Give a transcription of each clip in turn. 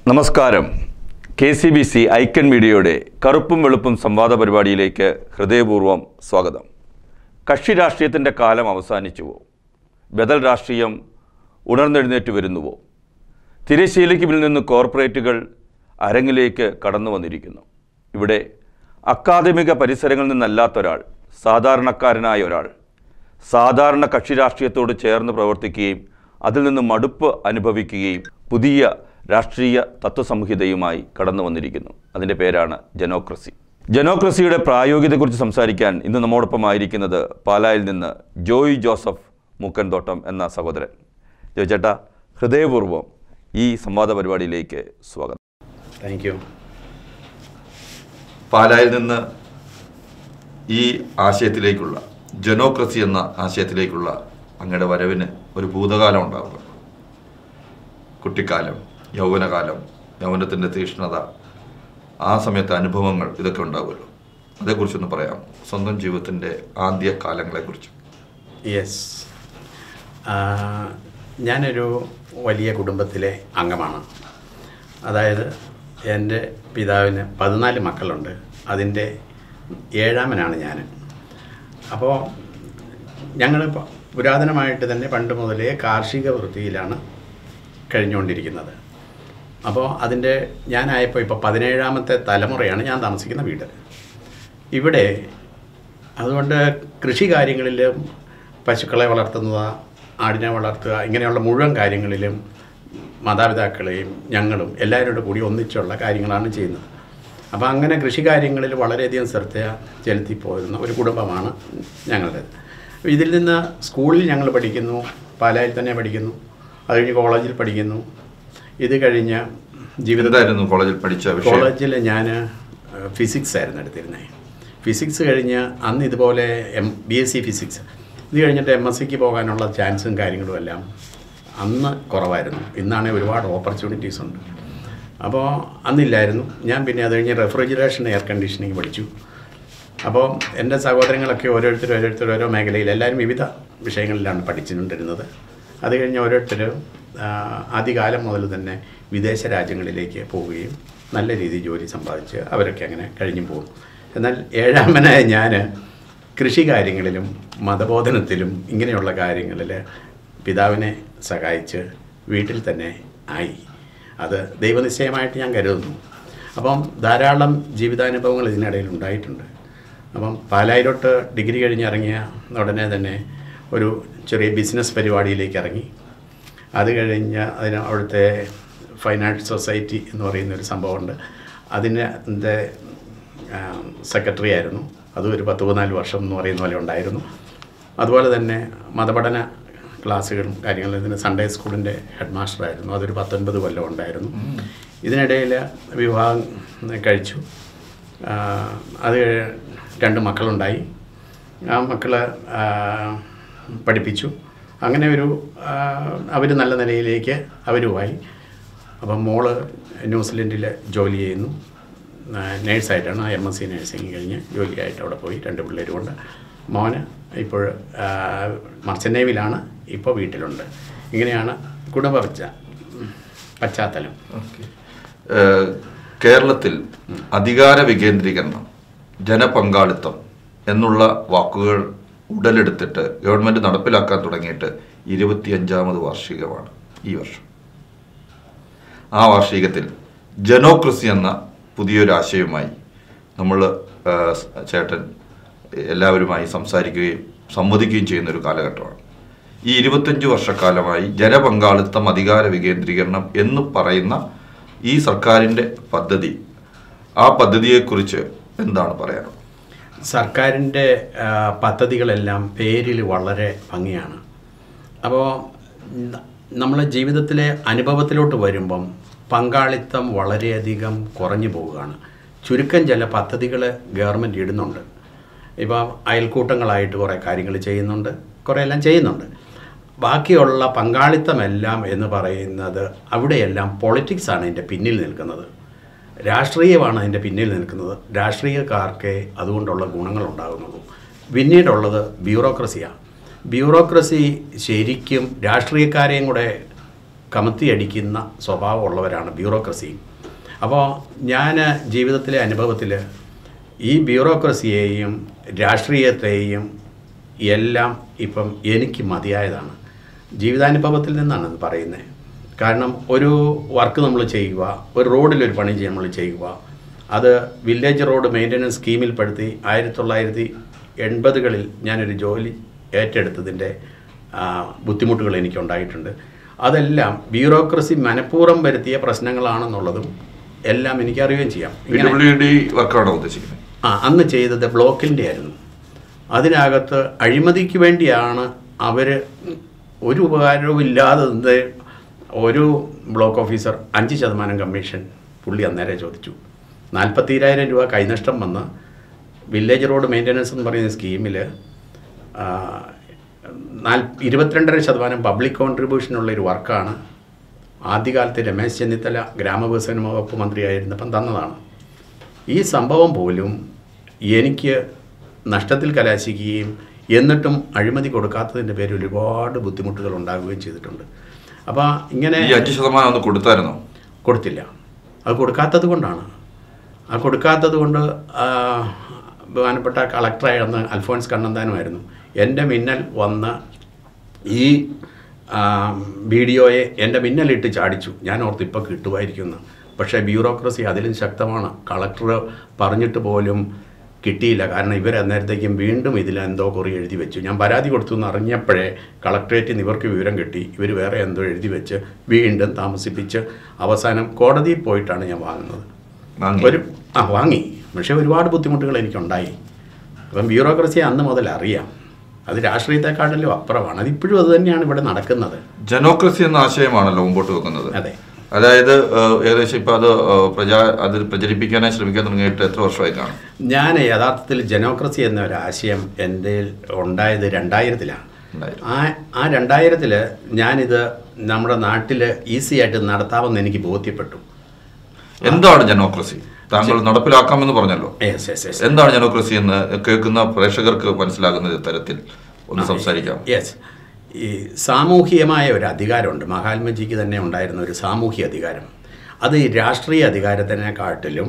നമസ്കാരം K C B C icon മീഡിയയുടെ കറുപ്പും വെളുപ്പും സംവാദ പരിപാടിയിലേക്ക് ഹൃദയപൂർവ്വം സ്വാഗതം കക്ഷി രാഷ്ട്രീയത്തിൻ്റെ കാലം അവസാനിച്ചുവോ ബദൽ രാഷ്ട്രീയം ഉണർന്നെഴുന്നേറ്റ് വരുന്നുവോ തിരശ്ശീലയ്ക്ക് പിന്നിൽ നിന്ന് കോർപ്പറേറ്റുകൾ അരങ്ങിലേക്ക് കടന്നു വന്നിരിക്കുന്നു ഇവിടെ അക്കാദമിക പരിസരങ്ങളിൽ നിന്നല്ലാത്ത ഒരാൾ സാധാരണക്കാരനായ ഒരാൾ സാധാരണ കക്ഷി രാഷ്ട്രീയത്തോട് ചേർന്ന് പ്രവർത്തിക്കുകയും അതിൽ നിന്ന് മടുപ്പ് അനുഭവിക്കുകയും പുതിയ രാഷ്ട്രീയ തത്വസംഹിതയുമായി കടന്നു വന്നിരിക്കുന്നു അതിൻ്റെ പേരാണ് ജനോക്രസി ജനോക്രസിയുടെ പ്രായോഗികതയെക്കുറിച്ച് സംസാരിക്കാൻ ഇന്ന് നമ്മോടൊപ്പം ആയിരിക്കുന്നത് പാലായിൽ നിന്ന് ജോയ് ജോസഫ് മൂക്കൻതോട്ടം എന്ന സഹോദരൻ ജോയ് ചേട്ടാ ഹൃദയപൂർവ്വം ഈ സംവാദ പരിപാടിയിലേക്ക് സ്വാഗതം താങ്ക് യു പാലായിൽ നിന്ന് ഈ ആശയത്തിലേക്കുള്ള ജനോക്രസി എന്ന ആശയത്തിലേക്കുള്ള അങ്ങയുടെ വരവിന് ഒരു ഭൂതകാലം ഉണ്ടാവുക കുട്ടിക്കാലം യൗവനകാലം യൗവനത്തിൻ്റെ തീക്ഷ്ണത ആ സമയത്തെ അനുഭവങ്ങൾ ഇതൊക്കെ ഉണ്ടാവുമല്ലോ അതേക്കുറിച്ചൊന്ന് പറയാം സ്വന്തം ജീവിതത്തിൻ്റെ ആദ്യ കാലങ്ങളെക്കുറിച്ച് യെസ് ഞാനൊരു വലിയ കുടുംബത്തിലെ അംഗമാണ് അതായത് എൻ്റെ പിതാവിന് പതിനാല് മക്കളുണ്ട് അതിൻ്റെ ഏഴാമനാണ് ഞാൻ അപ്പോൾ ഞങ്ങൾ പ- പുരാതനമായിട്ട് തന്നെ പണ്ട് മുതലേ കാർഷിക വൃത്തിയിലാണ് കഴിഞ്ഞുകൊണ്ടിരിക്കുന്നത് അപ്പോൾ അതിൻ്റെ ഞാനായപ്പോൾ ഇപ്പോൾ പതിനേഴാമത്തെ തലമുറയാണ് ഞാൻ താമസിക്കുന്ന വീട് ഇവിടെ അതുകൊണ്ട് കൃഷി കാര്യങ്ങളിലും പശുക്കളെ വളർത്തുന്നത് ആടിനെ വളർത്തുക ഇങ്ങനെയുള്ള മുഴുവൻ കാര്യങ്ങളിലും മാതാപിതാക്കളെയും ഞങ്ങളും എല്ലാവരോടും കൂടി ഒന്നിച്ചുള്ള കാര്യങ്ങളാണ് ചെയ്യുന്നത് അപ്പോൾ അങ്ങനെ കൃഷി കാര്യങ്ങളിൽ വളരെയധികം ശ്രദ്ധ ചെലുത്തി പോരുന്ന ഒരു കുടുംബമാണ് ഞങ്ങളുടേത് ഇതിൽ നിന്ന് സ്കൂളിൽ ഞങ്ങൾ പഠിക്കുന്നു പാലായിൽ തന്നെ പഠിക്കുന്നു അത് കഴിഞ്ഞ് കോളേജിൽ പഠിക്കുന്നു ഇത് കഴിഞ്ഞ് ജീവിതത്തിൽ എന്തായിരുന്നു കോളേജിൽ പഠിച്ച വിഷയം കോളേജിൽ ഞാൻ ഫിസിക്സ് ആയിരുന്നു എടുത്തിരുന്നത് ഫിസിക്സ് കഴിഞ്ഞ് അന്ന് ഇതുപോലെ M B S C physics ഇത് കഴിഞ്ഞിട്ട് എം എസ് സിക്ക് പോകാനുള്ള ചാൻസും കാര്യങ്ങളും എല്ലാം അന്ന് കുറവായിരുന്നു ഇന്നാണെങ്കിൽ ഒരുപാട് ഓപ്പർച്യൂണിറ്റീസ് ഉണ്ട് അപ്പോൾ അന്നില്ലായിരുന്നു ഞാൻ പിന്നെ അത് കഴിഞ്ഞ് റെഫ്രിജറേഷൻ എയർ കണ്ടീഷനിങ് പഠിച്ചു അപ്പോൾ എൻ്റെ സഹോദരങ്ങളൊക്കെ ഓരോരുത്തരും ഓരോരുത്തരും ഓരോ മേഖലയിൽ എല്ലാവരും വിവിധ വിഷയങ്ങളിലാണ് പഠിച്ചുകൊണ്ടിരുന്നത് അത് കഴിഞ്ഞ് ഓരോരുത്തരും ആ, ആദ്യകാലം മുതൽ തന്നെ വിദേശ രാജ്യങ്ങളിലേക്ക് പോവുകയും നല്ല രീതിയിൽ ജോലി സമ്പാദിച്ച് അവരൊക്കെ അങ്ങനെ കഴിഞ്ഞു പോകും എന്നാൽ ഏഴാമനായ ഞാൻ കൃഷി കാര്യങ്ങളിലും മതബോധനത്തിലും ഇങ്ങനെയുള്ള കാര്യങ്ങളിൽ പിതാവിനെ സഹായിച്ച് വീട്ടിൽ തന്നെ ആയി അത് ദൈവനിശ്ചയമായിട്ട് ഞാൻ കരുതുന്നു അപ്പം ധാരാളം ജീവിതാനുഭവങ്ങൾ ഇതിനിടയിൽ ഉണ്ടായിട്ടുണ്ട് അപ്പം പാലായിലോട്ട് ഡിഗ്രി കഴിഞ്ഞ് ഇറങ്ങിയ ഉടനെ തന്നെ ഒരു ചെറിയ ബിസിനസ് പരിപാടിയിലേക്ക് ഇറങ്ങി അത് കഴിഞ്ഞ് അതിന് അവിടുത്തെ ഫൈനാൻസ് സൊസൈറ്റി എന്ന് പറയുന്ന ഒരു സംഭവമുണ്ട് അതിന് എൻ്റെ സെക്രട്ടറി ആയിരുന്നു അതും ഒരു പത്ത് പതിനാല് വർഷം എന്ന് പറയുന്ന പോലെ ഉണ്ടായിരുന്നു അതുപോലെ തന്നെ മതപഠന ക്ലാസ്സുകളും കാര്യങ്ങളും ഇതിന് സൺഡേ സ്കൂളിൻ്റെ ഹെഡ് മാസ്റ്ററായിരുന്നു അതൊരു പത്തൊൻപത് കൊല്ലം ഉണ്ടായിരുന്നു ഇതിനിടയിൽ വിവാഹം കഴിച്ചു ആ, അത് കഴി- രണ്ട് മക്കളുണ്ടായി ആ മക്കളെ ആ, പഠിപ്പിച്ചു അങ്ങനെ ഒരു അവർ നല്ല നിലയിലേക്ക് അവരുമായി അപ്പം മോള് ന്യൂസിലൻഡിൽ ജോലി ചെയ്യുന്നു നേഴ്സായിട്ടാണ് എം എസ് സി നേഴ്സിംഗ് കഴിഞ്ഞ് ജോലിയായിട്ട് അവിടെ പോയി രണ്ട് പിള്ളേരുമുണ്ട് മോന് ഇപ്പോൾ മർച്ചൻ്റ് നേവിയിലാണ് ഇപ്പോൾ വീട്ടിലുണ്ട് ഇങ്ങനെയാണ് കുടുംബ പശ്ചാ പശ്ചാത്തലം ഏഹ് കേരളത്തിൽ അധികാര വികേന്ദ്രീകരണം ജനപങ്കാളിത്തം എന്നുള്ള വാക്കുകൾ ഉടലെടുത്തിട്ട് ഗവൺമെന്റ് നടപ്പിലാക്കാൻ തുടങ്ങിയിട്ട് ഇരുപത്തിയഞ്ചാമത് വാർഷികമാണ് ഈ വർഷം ആ വാർഷികത്തിൽ ജനോക്രസി എന്ന പുതിയൊരു ആശയവുമായി നമ്മൾ ചേട്ടൻ എല്ലാവരുമായി സംസാരിക്കുകയും സംവദിക്കുകയും ചെയ്യുന്ന ഒരു കാലഘട്ടമാണ് ഈ ഇരുപത്തഞ്ച് വർഷക്കാലമായി ജനപങ്കാളിത്തം അധികാര വികേന്ദ്രീകരണം എന്ന് പറയുന്ന ഈ സർക്കാരിൻ്റെ പദ്ധതി ആ പദ്ധതിയെക്കുറിച്ച് എന്താണ് പറയാനുള്ളത് സർക്കാരിൻ്റെ ആ, പദ്ധതികളെല്ലാം പേരിൽ വളരെ ഭംഗിയാണ് അപ്പോൾ നമ്മളെ ജീവിതത്തിലെ അനുഭവത്തിലോട്ട് വരുമ്പം പങ്കാളിത്തം വളരെയധികം കുറഞ്ഞു പോവുകയാണ് ചുരുക്കം ചില പദ്ധതികൾ ഗവൺമെൻറ് ഇടുന്നുണ്ട് ഇപ്പം അയൽക്കൂട്ടങ്ങളായിട്ട് കുറേ കാര്യങ്ങൾ ചെയ്യുന്നുണ്ട് കുറേ എല്ലാം ചെയ്യുന്നുണ്ട് ബാക്കിയുള്ള പങ്കാളിത്തമെല്ലാം എന്ന് പറയുന്നത് അവിടെയെല്ലാം പൊളിറ്റിക്സാണ് അതിൻ്റെ പിന്നിൽ നിൽക്കുന്നത് രാഷ്ട്രീയമാണ് അതിൻ്റെ പിന്നിൽ നിൽക്കുന്നത് രാഷ്ട്രീയക്കാർക്ക് അതുകൊണ്ടുള്ള ഗുണങ്ങൾ ഉണ്ടാകുന്നുള്ളൂ പിന്നീടുള്ളത് ബ്യൂറോക്രസിയാണ് ബ്യൂറോക്രസി ശരിക്കും രാഷ്ട്രീയക്കാരെയും കൂടെ കമത്തിയടിക്കുന്ന സ്വഭാവമുള്ളവരാണ് ബ്യൂറോക്രസി അപ്പോൾ ഞാൻ ജീവിതത്തിലെ അനുഭവത്തിൽ ഈ ബ്യൂറോക്രസിയെയും രാഷ്ട്രീയത്തെയും എല്ലാം ഇപ്പം എനിക്ക് മതിയായതാണ് ജീവിതാനുഭവത്തിൽ നിന്നാണ് ഇത് പറയുന്നത് കാരണം ഒരു വർക്ക് നമ്മൾ ചെയ്യുക ഒരു റോഡിലൊരു പണി നമ്മൾ ചെയ്യുക അത് വില്ലേജ് റോഡ് മെയിൻ്റനൻസ് സ്കീമിൽപ്പെടുത്തി ആയിരത്തി തൊള്ളായിരത്തി എൺപതുകളിൽ ഞാനൊരു ജോലി ഏറ്റെടുത്തതിൻ്റെ ആ, ബുദ്ധിമുട്ടുകൾ എനിക്കുണ്ടായിട്ടുണ്ട് അതെല്ലാം ബ്യൂറോക്രസി മനഃപൂർവ്വം വരുത്തിയ പ്രശ്നങ്ങളാണെന്നുള്ളതും എല്ലാം എനിക്കറിയുകയും ചെയ്യാം പി ഇങ്ങനെ ഡബ്ല്യു ഡി വർക്കാണോ ഉദ്ദേശിക്കുന്നത് ആ അന്ന് ചെയ്തത് ബ്ലോക്കിൻ്റെ ആയിരുന്നു അതിനകത്ത് അഴിമതിക്ക് വേണ്ടിയാണ് അവർ ഒരു ഉപകാരവും ഇല്ലാതെ നിന്ന് ഒരു ബ്ലോക്ക് ഓഫീസർ അഞ്ച് ശതമാനം കമ്മീഷൻ പുള്ളി അന്നേരം ചോദിച്ചു നാൽപ്പത്തിരായിരം രൂപ കൈനഷ്ടം വന്ന് വില്ലേജ് റോഡ് മെയിൻ്റനൻസ് എന്ന് പറയുന്ന സ്കീമിൽ നാൽ ഇരുപത്തിരണ്ടര ശതമാനം പബ്ലിക് കോൺട്രിബ്യൂഷനുള്ള ഒരു വർക്കാണ് ആദ്യകാലത്ത് രമേശ് ചെന്നിത്തല ഗ്രാമവികസന വകുപ്പ് മന്ത്രിയായിരുന്നപ്പം തന്നതാണ് ഈ സംഭവം പോലും എനിക്ക് നഷ്ടത്തിൽ കലാശിക്കുകയും എന്നിട്ടും അഴിമതി കൊടുക്കാത്തതിൻ്റെ പേരിൽ ഒരുപാട് ബുദ്ധിമുട്ടുകൾ ഉണ്ടാകുകയും ചെയ്തിട്ടുണ്ട് അപ്പോൾ ഇങ്ങനെ ഈ അഞ്ച് ശതമാനം ഒന്ന് കൊടുത്തായിരുന്നോ കൊടുത്തില്ല അത് കൊടുക്കാത്തത് കൊണ്ടാണ് ആ കൊടുക്കാത്തത് കൊണ്ട് ആ, ബഹുമാനപ്പെട്ട കളക്ടറായിരുന്ന അൽഫോൻസ് കണ്ണന്താനുമായിരുന്നു എൻ്റെ മിന്നൽ വന്ന് ഈ വീഡിയോയെ എൻ്റെ മിന്നലിട്ട് ചാടിച്ചു ഞാൻ ഓർത്ത് ഇപ്പോൾ കിട്ടുമായിരിക്കുന്നു പക്ഷേ ബ്യൂറോക്രസി അതിലും ശക്തമാണ് കളക്ടർ പറഞ്ഞിട്ട് പോലും കിട്ടിയില്ല കാരണം ഇവർ അന്നേരത്തേക്കും വീണ്ടും ഇതിൽ എന്തോ കുറി എഴുതി വെച്ചു ഞാൻ പരാതി കൊടുത്തു എന്ന് അറിഞ്ഞപ്പോഴേ കളക്ടറേറ്റിൽ നിന്ന് ഇവർക്ക് വിവരം കിട്ടി ഇവർ വേറെ എന്തോ എഴുതി വെച്ച് വീണ്ടും താമസിപ്പിച്ച് അവസാനം കോടതിയിൽ പോയിട്ടാണ് ഞാൻ വാങ്ങുന്നത് വാങ്ങി. ഒരു ആ വാങ്ങി പക്ഷേ ഒരുപാട് ബുദ്ധിമുട്ടുകൾ എനിക്കുണ്ടായി അപ്പം ബ്യൂറോക്രസി അന്ന് മുതൽ അറിയാം അത് രാഷ്ട്രീയത്തെക്കാട്ടിലും അപ്പുറമാണ് അതിപ്പോഴും അത് തന്നെയാണ് ഇവിടെ നടക്കുന്നത് ജനോക്രസി എന്ന ആശയമാണല്ലോ മുമ്പോട്ട് വെക്കുന്നത് അതെ അതായത് ഏഹ്, ഏകദേശം ഇപ്പൊ അത് ഏഹ്, പ്രചാ അത് പ്രചരിപ്പിക്കാനായി ശ്രമിക്കാൻ തുടങ്ങിയിട്ട് എത്ര വർഷമായി കാണും ഞാൻ യഥാർത്ഥത്തിൽ ജനോക്രസി എന്ന ഒരു ആശയം എൻ്റെ ഉണ്ടായത് രണ്ടായിരത്തിലാണ് ഉണ്ടായിരുന്നു. ആ ആ രണ്ടായിരത്തിൽ ഞാനിത് നമ്മുടെ നാട്ടിൽ ഈസി ആയിട്ട് നടത്താമെന്ന് എനിക്ക് ബോധ്യപ്പെട്ടു എന്താണ് ജനോക്രസി താങ്കൾ നടപ്പിലാക്കാമെന്ന് പറഞ്ഞല്ലോ യെസ് യെസ് യെസ് എന്താണ് ജനോക്രസി എന്ന് കേൾക്കുന്ന പ്രേക്ഷകർക്ക് മനസ്സിലാകുന്ന തരത്തിൽ ഒന്ന് സംസാരിക്കാം യെസ് ഈ സാമൂഹികമായ ഒരു അധികാരമുണ്ട് മഹാത്മജിക്ക് തന്നെ ഉണ്ടായിരുന്ന ഒരു സാമൂഹ്യ അധികാരം അത് ഈ രാഷ്ട്രീയ അധികാരത്തിനെക്കാട്ടിലും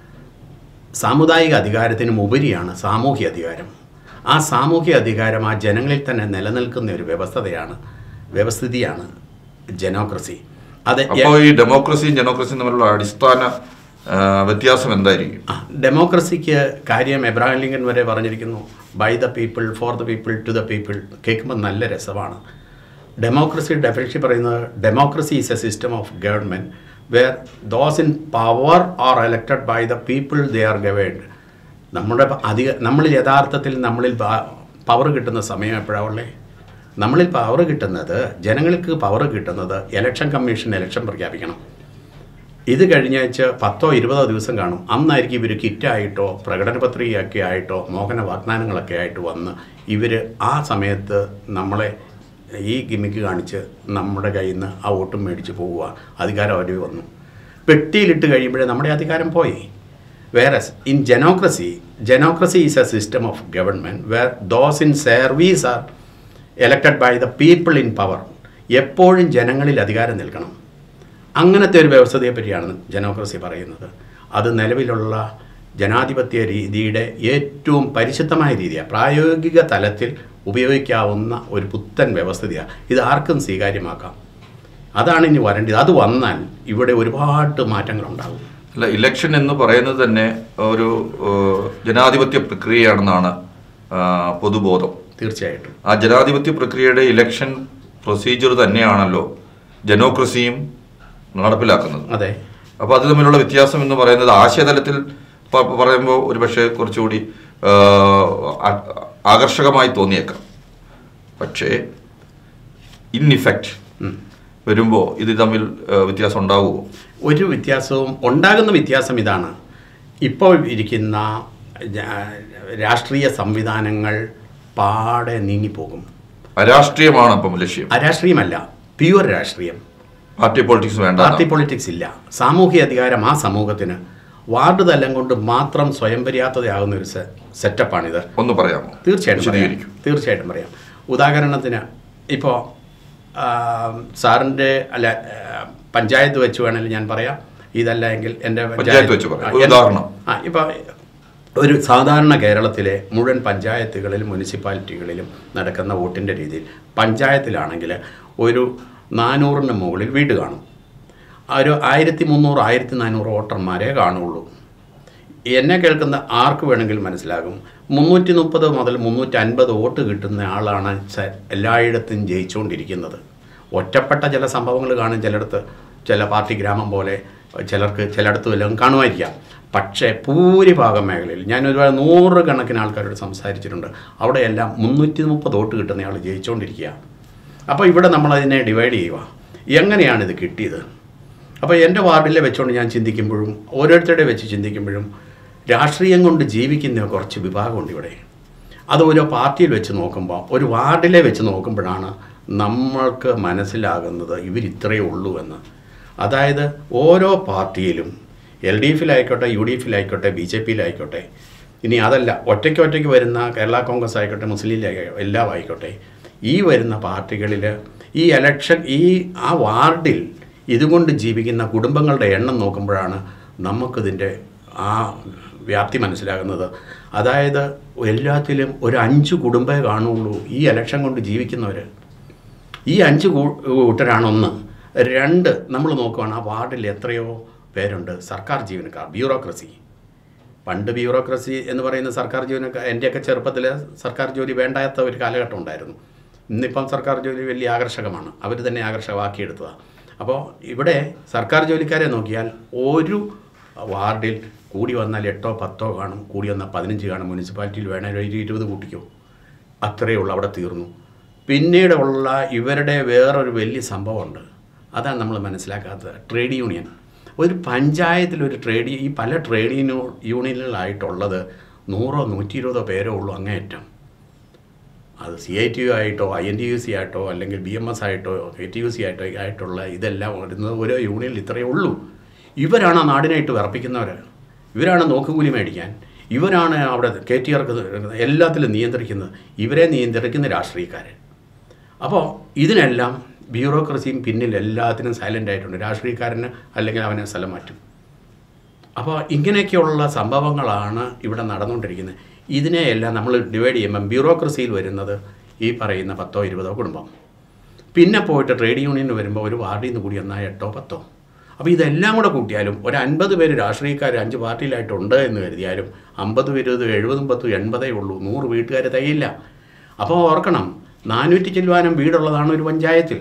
സാമുദായിക അധികാരത്തിനും ഉപരിയാണ് സാമൂഹ്യ അധികാരം ആ സാമൂഹ്യ അധികാരം ആ ജനങ്ങളിൽ തന്നെ നിലനിൽക്കുന്ന ഒരു വ്യവസ്ഥതയാണ് വ്യവസ്ഥിതിയാണ് ജനോക്രസി അത് അപ്പോൾ ഈ ഡെമോക്രസിയും ജനോക്രസിയും തമ്മിലുള്ള അടിസ്ഥാന ആ, വ്യത്യാസം എന്തായിരിക്കും ആ, ഡെമോക്രസിക്ക് കാര്യം എബ്രാഹിം ലിങ്കൻ വരെ പറഞ്ഞിരിക്കുന്നു by the people for the people to the people കേൾക്കുമ്പോൾ നല്ല രസമാണ് ഡെമോക്രസി ഡെഫിനിഷൻ പറയുന്നത് democracy is a system of government where those in power are elected by the people they are governed നമ്മുടെ അധിക നമ്മളിൽ യഥാർത്ഥത്തിൽ നമ്മളിൽ പവർ കിട്ടുന്ന സമയം എപ്പോഴാണുള്ളേ നമ്മളിൽ പവർ കിട്ടുന്നത് ജനങ്ങൾക്ക് പവർ കിട്ടുന്നത് ഇലക്ഷൻ കമ്മീഷൻ ഇലക്ഷൻ പ്രഖ്യാപിക്കണം ഇത് കഴിഞ്ഞാഴ്ച പത്തോ ഇരുപതോ ദിവസം കാണും അന്നായിരിക്കും ഇവർ കിറ്റായിട്ടോ പ്രകടന പത്രികയൊക്കെ ആയിട്ടോ മോഹന വാഗ്ദാനങ്ങളൊക്കെ ആയിട്ട് വന്ന് ഇവർ ആ സമയത്ത് നമ്മളെ ഈ ഗിമിക്ക് കാണിച്ച് നമ്മുടെ കയ്യിൽ നിന്ന് ആ വോട്ടും മേടിച്ച് പോവുക അധികാരം അവർ വന്നു പെട്ടിയിലിട്ട് കഴിയുമ്പോഴേ നമ്മുടെ അധികാരം പോയി വേറെ ഇൻ ജനോക്രസി ജനോക്രസി is a system of government where those in service are elected by the people in power എപ്പോഴും ജനങ്ങളിൽ അധികാരം നിൽക്കണം അങ്ങനത്തെ ഒരു വ്യവസ്ഥതയെ പറ്റിയാണ് ജനോക്രസി പറയുന്നത് അത് നിലവിലുള്ള ജനാധിപത്യ രീതിയുടെ ഏറ്റവും പരിശുദ്ധമായ രീതിയാണ് പ്രായോഗിക തലത്തിൽ ഉപയോഗിക്കാവുന്ന ഒരു പുത്തൻ വ്യവസ്ഥിതിയാണ് ഇത് ആർക്കും സ്വീകാര്യമാക്കാം അതാണ് ഇനി വരേണ്ടത് അത് വന്നാൽ ഇവിടെ ഒരുപാട് മാറ്റങ്ങളുണ്ടാകും അല്ല ഇലക്ഷൻ എന്ന് പറയുന്നത് തന്നെ ഒരു ഏഹ്, ജനാധിപത്യ പ്രക്രിയയാണെന്നാണ് ആ, പൊതുബോധം തീർച്ചയായിട്ടും ആ ജനാധിപത്യ പ്രക്രിയയുടെ ഇലക്ഷൻ പ്രൊസീജിയർ തന്നെയാണല്ലോ ജനോക്രസിയും നടപ്പിലാക്കുന്നത് അതെ അപ്പോൾ അത് തമ്മിലുള്ള വ്യത്യാസം എന്ന് പറയുന്നത് ആശയതലത്തിൽ പ- പറയുമ്പോൾ ഒരു പക്ഷേ കുറച്ചുകൂടി ആ, ആ- ആകർഷകമായി തോന്നിയേക്കാം പക്ഷേ ഇൻ ഇഫക്റ്റ് ഉം. വരുമ്പോൾ ഇത് തമ്മിൽ ആ, വ്യത്യാസം ഉണ്ടാവുമോ ഒരു വ്യത്യാസവും ഉണ്ടാകുന്ന വ്യത്യാസം ഇതാണ് ഇപ്പോൾ ഇരിക്കുന്ന ജ- രാഷ്ട്രീയ സംവിധാനങ്ങൾ പാടെ നീങ്ങിപ്പോകും അരാഷ്ട്രീയമാണ് അപ്പം ലക്ഷ്യം അരാഷ്ട്രീയമല്ല പ്യുവർ രാഷ്ട്രീയം പാർട്ടി പൊളിറ്റിക്സ് വേണ്ട പാർട്ടി പൊളിറ്റിക്സ് ഇല്ല സാമൂഹ്യ അധികാരം ആ സമൂഹത്തിന് വാർഡ് തലം കൊണ്ട് മാത്രം സ്വയം പര്യാപ്തതയാകുന്ന ഒരു സെ- സെറ്റപ്പാണിത് ഒന്ന് പറയാമോ തീർച്ചയായിട്ടും പറയാം വിശദീകരിക്കൂ തീർച്ചയായിട്ടും പറയാം ഉദാഹരണത്തിന് ഇപ്പോൾ ആ, സാറിൻ്റെ അല്ല ആ, പഞ്ചായത്ത് വെച്ച് വേണമെങ്കിൽ ഞാൻ പറയാം ഇതല്ല എങ്കിൽ എൻ്റെ പഞ്ചായത്ത് വെച്ച് പറയാം. ഒരു ആ, ഉദാഹരണം. ആ ഇപ്പോൾ ഒരു സാധാരണ കേരളത്തിലെ മുഴുവൻ പഞ്ചായത്തുകളിലും മുനിസിപ്പാലിറ്റികളിലും നടക്കുന്ന വോട്ടിൻ്റെ രീതിയിൽ പഞ്ചായത്തിലാണെങ്കിൽ ഒരു നാനൂറിന് മുകളിൽ വീട് കാണും ആ ഒരു ആയിരത്തി മുന്നൂറ് ആയിരത്തി നാനൂറ് വോട്ടർമാരെ കാണുള്ളൂ എന്നെ കേൾക്കുന്ന ആർക്ക് വേണമെങ്കിലും മനസ്സിലാകും മുന്നൂറ്റി മുപ്പത് മുതൽ മുന്നൂറ്റി അൻപത് വോട്ട് കിട്ടുന്ന ആളാണ് ച- എല്ലായിടത്തും ജയിച്ചുകൊണ്ടിരിക്കുന്നത് ഒറ്റപ്പെട്ട ചില സംഭവങ്ങൾ കാണും ചിലയിടത്ത് ചില പാർട്ടി ഗ്രാമം പോലെ ചിലർക്ക് ചിലയിടത്ത് വല്ലതും കാണുമായിരിക്കാം പക്ഷേ ഭൂരിഭാഗം മേഖലയിൽ ഞാൻ ഒരുപാട് നൂറുകണക്കിന് ആൾക്കാരോട് സംസാരിച്ചിട്ടുണ്ട് അവിടെയെല്ലാം മുന്നൂറ്റി മുപ്പത് വോട്ട് കിട്ടുന്നയാൾ ജയിച്ചുകൊണ്ടിരിക്കുക അപ്പോൾ ഇവിടെ നമ്മളതിനെ ഡിവൈഡ് ചെയ്യുക എങ്ങനെയാണ് ഇത് കിട്ടിയത് അപ്പോൾ എൻ്റെ വാർഡിലെ വെച്ചുകൊണ്ട് ഞാൻ ചിന്തിക്കുമ്പോഴും ഓരോരുത്തരുടെ വെച്ച് ചിന്തിക്കുമ്പോഴും രാഷ്ട്രീയം കൊണ്ട് ജീവിക്കുന്ന കുറച്ച് വിഭാഗമുണ്ട് ഇവിടെ അത് ഓരോ പാർട്ടിയിൽ വെച്ച് നോക്കുമ്പോൾ ഒരു വാർഡിലെ വെച്ച് നോക്കുമ്പോഴാണ് നമ്മൾക്ക് മനസ്സിലാകുന്നത് ഇവരിത്രയേ ഉള്ളൂ എന്ന് അതായത് ഓരോ പാർട്ടിയിലും എൽ ഡി എഫിലായിക്കോട്ടെ യു ഡി എഫിലായിക്കോട്ടെ ബി ജെ പിയിലായിക്കോട്ടെ ഇനി അതല്ല ഒറ്റയ്ക്ക് ഒറ്റയ്ക്ക് വരുന്ന കേരള കോൺഗ്രസ് ആയിക്കോട്ടെ മുസ്ലിം ലീഗ് ആയിക്കോട്ടെ, എല്ലാം ആയിക്കോട്ടെ ഈ വരുന്ന പാർട്ടികളിൽ ഈ ഇലക്ഷൻ ഈ ആ വാർഡിൽ ഇതുകൊണ്ട് ജീവിക്കുന്ന കുടുംബങ്ങളുടെ എണ്ണം നോക്കുമ്പോഴാണ് നമുക്കിതിൻ്റെ ആ വ്യാപ്തി മനസ്സിലാകുന്നത് അതായത് എല്ലാത്തിലും ഒരു അഞ്ച് കുടുംബമേ കാണുള്ളൂ ഈ ഇലക്ഷൻ കൊണ്ട് ജീവിക്കുന്നവർ ഈ അഞ്ച് കൂ- കൂട്ടരാണ് ഒന്ന് രണ്ട് നമ്മൾ നോക്കുകയാണ് ആ വാർഡിൽ എത്രയോ പേരുണ്ട് സർക്കാർ ജീവനക്കാർ ബ്യൂറോക്രസി പണ്ട് ബ്യൂറോക്രസി എന്ന് പറയുന്ന സർക്കാർ ജീവനക്കാർ എൻ്റെയൊക്കെ ചെറുപ്പത്തിൽ സർക്കാർ ജോലി വേണ്ടാത്ത ഒരു കാലഘട്ടം ഉണ്ടായിരുന്നു ഇന്നിപ്പം സർക്കാർ ജോലി വലിയ ആകർഷകമാണ് അവർ തന്നെ ആകർഷകമാക്കിയെടുത്തതാണ് അപ്പോൾ ഇവിടെ സർക്കാർ ജോലിക്കാരെ നോക്കിയാൽ ഒരു വാർഡിൽ കൂടി വന്നാൽ എട്ടോ പത്തോ കാണും കൂടി വന്നാൽ പതിനഞ്ച് കാണും മുനിസിപ്പാലിറ്റിയിൽ വേണേൽ ഒരു ഇരുപത് കൂട്ടിക്കോ അത്രയേ ഉള്ളൂ അവിടെ തീർന്നു പിന്നീട് ഉള്ള ഇവരുടെ വേറൊരു വലിയ സംഭവമുണ്ട് അതാണ് നമ്മൾ മനസ്സിലാക്കാത്തത് ട്രേഡ് യൂണിയൻ ഒരു പഞ്ചായത്തിൽ ഒരു ട്രേഡ് ഈ പല ട്രേഡ് യൂണിയനു യൂണിയനിലായിട്ടുള്ളത് നൂറോ നൂറ്റി ഇരുപതോ പേരോ ഉള്ളൂ അങ്ങേയറ്റം അത് സി ഐ ടി യു ആയിട്ടോ I N T U C ആയിട്ടോ അല്ലെങ്കിൽ ബി എം എസ് ആയിട്ടോ കെ ടി യു സി ആയിട്ടോ ആയിട്ടുള്ള ഇതെല്ലാം വരുന്നത് ഓരോ യൂണിയനിൽ ഇത്രയേ ഉള്ളൂ ഇവരാണ് ആ നാടിനായിട്ട് വിറപ്പിക്കുന്നവർ ഇവരാണ് നോക്കുകൂലി മേടിക്കാൻ ഇവരാണ് അവിടെ കെ ടി ആർക്ക് എല്ലാത്തിലും നിയന്ത്രിക്കുന്നത് ഇവരെ നിയന്ത്രിക്കുന്ന രാഷ്ട്രീയക്കാരൻ അപ്പോൾ ഇതിനെല്ലാം ബ്യൂറോക്രസിയും പിന്നിൽ എല്ലാത്തിനും സൈലൻ്റ് ആയിട്ടുണ്ട് രാഷ്ട്രീയക്കാരന് അല്ലെങ്കിൽ അവനെ സ്ഥലം മാറ്റും അപ്പോൾ ഇങ്ങനെയൊക്കെയുള്ള സംഭവങ്ങളാണ് ഇവിടെ നടന്നുകൊണ്ടിരിക്കുന്നത് ഇതിനെയെല്ലാം നമ്മൾ ഡിവൈഡ് ചെയ്യുമ്പം ബ്യൂറോക്രസിയിൽ വരുന്നത് ഈ പറയുന്ന പത്തോ ഇരുപതോ കുടുംബം പിന്നെ പോയിട്ട് ട്രേഡ് യൂണിയന് വരുമ്പോൾ ഒരു വാർഡിൽ നിന്ന് കൂടി എന്നാൽ എട്ടോ പത്തോ അപ്പോൾ ഇതെല്ലാം കൂടെ കൂട്ടിയാലും ഒരു അൻപത് പേര് രാഷ്ട്രീയക്കാർ അഞ്ച് പാർട്ടിയിലായിട്ടുണ്ട് എന്ന് കരുതിയാലും അമ്പത് ഇരുപത് എഴുപതും പത്തും എൺപതേ ഉള്ളൂ നൂറ് വീട്ടുകാർ തികയില്ല അപ്പോൾ ഓർക്കണം നാനൂറ്റി ചെല്ലുവാനും വീടുള്ളതാണ് ഒരു പഞ്ചായത്തിൽ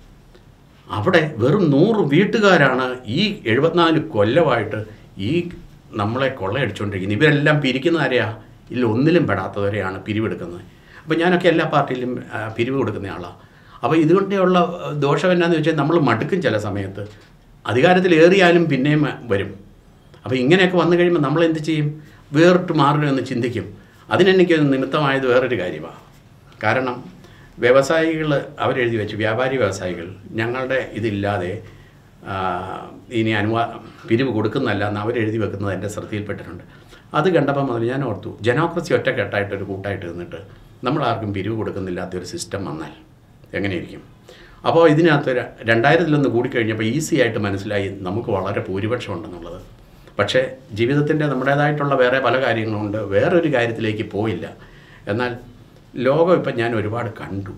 അവിടെ വെറും നൂറ് വീട്ടുകാരാണ് ഈ എഴുപത്തിനാല് കൊല്ലമായിട്ട് ഈ നമ്മളെ കൊള്ളയടിച്ചുകൊണ്ടിരിക്കുന്നത് ഇവരെല്ലാം പിരിക്കുന്ന ആരെയാ ഇല്ല ഒന്നിലും പെടാത്തവരെയാണ് പിരിവെടുക്കുന്നത് അപ്പോൾ ഞാനൊക്കെ എല്ലാ പാർട്ടിയിലും ആ, പിരിവ് കൊടുക്കുന്ന ആളാണ് അപ്പോൾ ഇതുകൊണ്ടുള്ള ദോഷം എന്നാന്ന് വെച്ചാൽ നമ്മൾ മടുക്കും ചില സമയത്ത് അധികാരത്തിൽ ഏറിയാലും പിന്നെയും വരും അപ്പോൾ ഇങ്ങനെയൊക്കെ വന്നു കഴിയുമ്പോൾ നമ്മൾ എന്ത് ചെയ്യും വേറിട്ട് മാറണമെന്ന് ചിന്തിക്കും അതിനെനിക്ക് നിമിത്തമായത് വേറൊരു കാര്യമാണ് കാരണം വ്യവസായികൾ അവരെഴുതി വെച്ചു വ്യാപാരി വ്യവസായികൾ ഞങ്ങളുടെ ഇതില്ലാതെ ആ, ഇനി അനുവാ പിരിവ് കൊടുക്കുന്നതല്ല എന്ന് അവരെഴുതി വെക്കുന്നത് എൻ്റെ ശ്രദ്ധയിൽപ്പെട്ടിട്ടുണ്ട് അത് കണ്ടപ്പോൾ മുതൽ ഞാൻ ഓർത്തു ജനോക്രസി ഒറ്റക്കെട്ടായിട്ട് ഒരു കൂട്ടായിട്ട് നിന്നിട്ട് നമ്മൾ ആർക്കും പിരിവ് കൊടുക്കുന്നില്ലാത്ത ഒരു സിസ്റ്റം വന്നാൽ എങ്ങനെയിരിക്കും അപ്പോൾ ഇതിനകത്ത് ര- രണ്ടായിരത്തിലൊന്ന് കൂടിക്കഴിഞ്ഞപ്പോൾ ഈസി ആയിട്ട് മനസ്സിലായി നമുക്ക് വളരെ ഭൂരിപക്ഷം ഉണ്ടെന്നുള്ളത് പക്ഷേ ജീവിതത്തിൻ്റെ നമ്മുടേതായിട്ടുള്ള വേറെ പല കാര്യങ്ങളുണ്ട് വേറൊരു കാര്യത്തിലേക്ക് പോയില്ല എന്നാൽ ലോകം ഇപ്പം ഞാൻ ഒരുപാട് കണ്ടു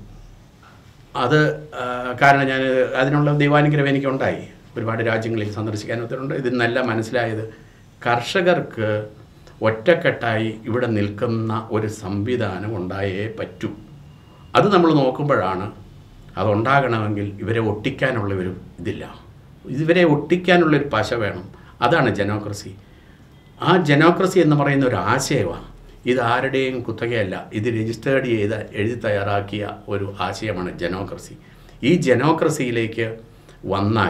അത് ആ, കാരണം ഞാൻ അതിനുള്ള ദൈവാനുഗ്രഹം എനിക്കുണ്ടായി ഒരുപാട് രാജ്യങ്ങളിൽ സന്ദർശിക്കാൻ ഒത്തിട്ടുണ്ട് ഇതിൽ നിന്നെല്ലാം മനസ്സിലായത് കർഷകർക്ക് ഒറ്റക്കെട്ടായി ഇവിടെ നിൽക്കുന്ന ഒരു സംവിധാനം ഉണ്ടായേ പറ്റൂ അത് നമ്മൾ നോക്കുമ്പോഴാണ് അതുണ്ടാകണമെങ്കിൽ ഇവരെ ഒട്ടിക്കാനുള്ള ഒരു ഇതില്ല ഇവരെ ഒട്ടിക്കാനുള്ളൊരു പശ വേണം അതാണ് ജനോക്രസി ആ ജനോക്രസി എന്ന് പറയുന്ന ഒരു ആശയമാണ് ഇത് ആരുടെയും കുത്തകയല്ല ഇത് രജിസ്റ്റേർഡ് ചെയ്ത് എഴുതി തയ്യാറാക്കിയ ഒരു ആശയമാണ് ജനോക്രസി ഈ ജനോക്രസിയിലേക്ക് വന്നാൽ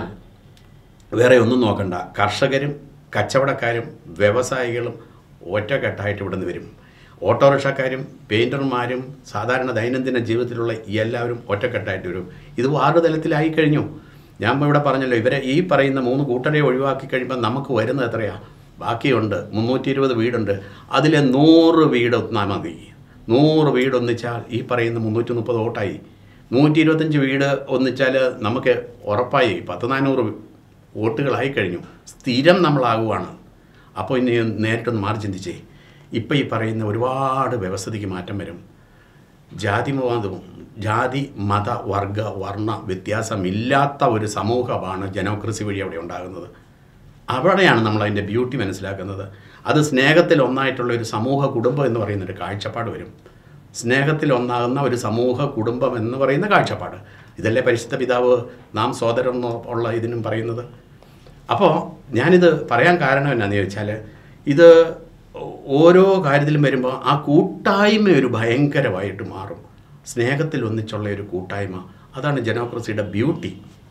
വേറെ ഒന്നും നോക്കണ്ട കർഷകരും കച്ചവടക്കാരും വ്യവസായികളും ഒറ്റക്കെട്ടായിട്ട് ഇവിടെ നിന്ന് വരും ഓട്ടോറിക്ഷക്കാരും പെയിൻറ്റർമാരും സാധാരണ ദൈനംദിന ജീവിതത്തിലുള്ള എല്ലാവരും ഒറ്റക്കെട്ടായിട്ട് വരും ഇത് വാർഡ് തലത്തിലായി കഴിഞ്ഞു ഞാൻ ഇപ്പോൾ ഇവിടെ പറഞ്ഞല്ലോ ഇവരെ ഈ പറയുന്ന മൂന്ന് കൂട്ടരെ ഒഴിവാക്കി കഴിയുമ്പോൾ നമുക്ക് വരുന്നത് എത്രയാണ് ബാക്കിയുണ്ട് മുന്നൂറ്റി ഇരുപത് വീടുണ്ട് അതിലെ നൂറ് വീട് ഒന്നാ മതി നൂറ് വീട് ഒന്നിച്ചാൽ ഈ പറയുന്ന മുന്നൂറ്റി മുപ്പത് വോട്ടായി നൂറ്റി ഇരുപത്തഞ്ച് വീട് ഒന്നിച്ചാൽ നമുക്ക് ഉറപ്പായി പത്ത് നാനൂറ് വോട്ടുകളായി കഴിഞ്ഞു സ്ഥിരം നമ്മളാകുവാണ് അപ്പോൾ ഇനി നേരിട്ടൊന്ന് മാറി ചിന്തിച്ചേ ഇപ്പം ഈ പറയുന്ന ഒരുപാട് വ്യവസ്ഥിതിക്ക് മാറ്റം വരും ജാതിമതവും ജാതി മത വർഗ വർണ്ണ വ്യത്യാസമില്ലാത്ത ഒരു സമൂഹമാണ് ജനോക്രസി വഴി അവിടെ ഉണ്ടാകുന്നത് അവിടെയാണ് നമ്മൾ അതിൻ്റെ ബ്യൂട്ടി മനസ്സിലാക്കുന്നത് അത് സ്നേഹത്തിൽ ഒന്നായിട്ടുള്ള ഒരു സമൂഹ കുടുംബം എന്ന് പറയുന്ന ഒരു കാഴ്ചപ്പാട് വരും സ്നേഹത്തിൽ ഒന്നാകുന്ന ഒരു സമൂഹ കുടുംബം എന്ന് പറയുന്ന കാഴ്ചപ്പാട് ഇതല്ലേ പരിശുദ്ധ പിതാവ് നാം സോദരൻ ഉള്ള ഇതിനും പറയുന്നത് അപ്പോൾ ഞാനിത് പറയാൻ കാരണം എന്നാന്ന് ചോദിച്ചാൽ ഇത് ഓരോ കാര്യത്തിലും വരുമ്പോൾ ആ കൂട്ടായ്മ ഒരു ഭയങ്കരമായിട്ട് മാറും സ്നേഹത്തിൽ ഒന്നിച്ചുള്ള ഒരു കൂട്ടായ്മ അതാണ് ജനോക്രസിയുടെ ബ്യൂട്ടി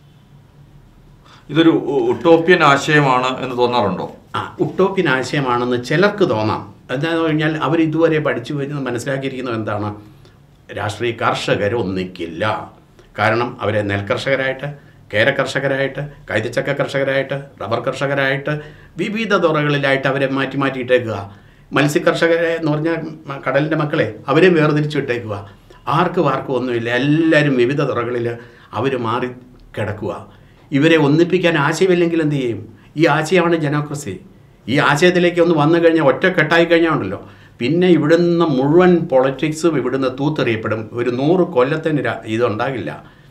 ഇതൊരു ഉ- ഉട്ടോപ്യൻ ആശയമാണ് എന്ന് തോന്നാറുണ്ടോ ആ ഉട്ടോപ്യൻ ആശയമാണെന്ന് ചിലർക്ക് തോന്നാം എന്താണെന്ന് കഴിഞ്ഞാൽ അവർ ഇതുവരെ പഠിച്ചു വരുന്ന മനസ്സിലാക്കിയിരിക്കുന്നത് എന്താണ് രാഷ്ട്രീയ കർഷകർ ഒന്നിക്കില്ല കാരണം അവരെ നെൽകർഷകരായിട്ട് കേര കർഷകരായിട്ട് കൈതച്ചക്ക കർഷകരായിട്ട് റബ്ബർ കർഷകരായിട്ട് വിവിധ തുറകളിലായിട്ട് അവരെ മാറ്റി മാറ്റിയിട്ടേക്കുക മത്സ്യകർഷകരെ എന്ന് പറഞ്ഞാൽ മ- കടലിൻ്റെ മക്കളെ അവരെ വേർതിരിച്ചു ഇട്ടേക്കുക ആർക്കും ആർക്കും ഒന്നുമില്ല എല്ലാവരും വിവിധ തുറകളിൽ അവർ മാറി കിടക്കുക ഇവരെ ഒന്നിപ്പിക്കാൻ ആശയമില്ലെങ്കിൽ എന്ത് ചെയ്യും ഈ ആശയമാണ് ജനോക്രസി ഈ ആശയത്തിലേക്ക് ഒന്ന് വന്നു കഴിഞ്ഞാൽ ഒറ്റക്കെട്ടായി കഴിഞ്ഞാൽ ഉണ്ടല്ലോ പിന്നെ ഇവിടുന്ന് മുഴുവൻ പൊളിറ്റിക്സും ഇവിടുന്ന് തൂത്തെറിയപ്പെടും ഒരു നൂറ് കൊല്ലത്തിന് ര- ഇതുണ്ടാകില്ല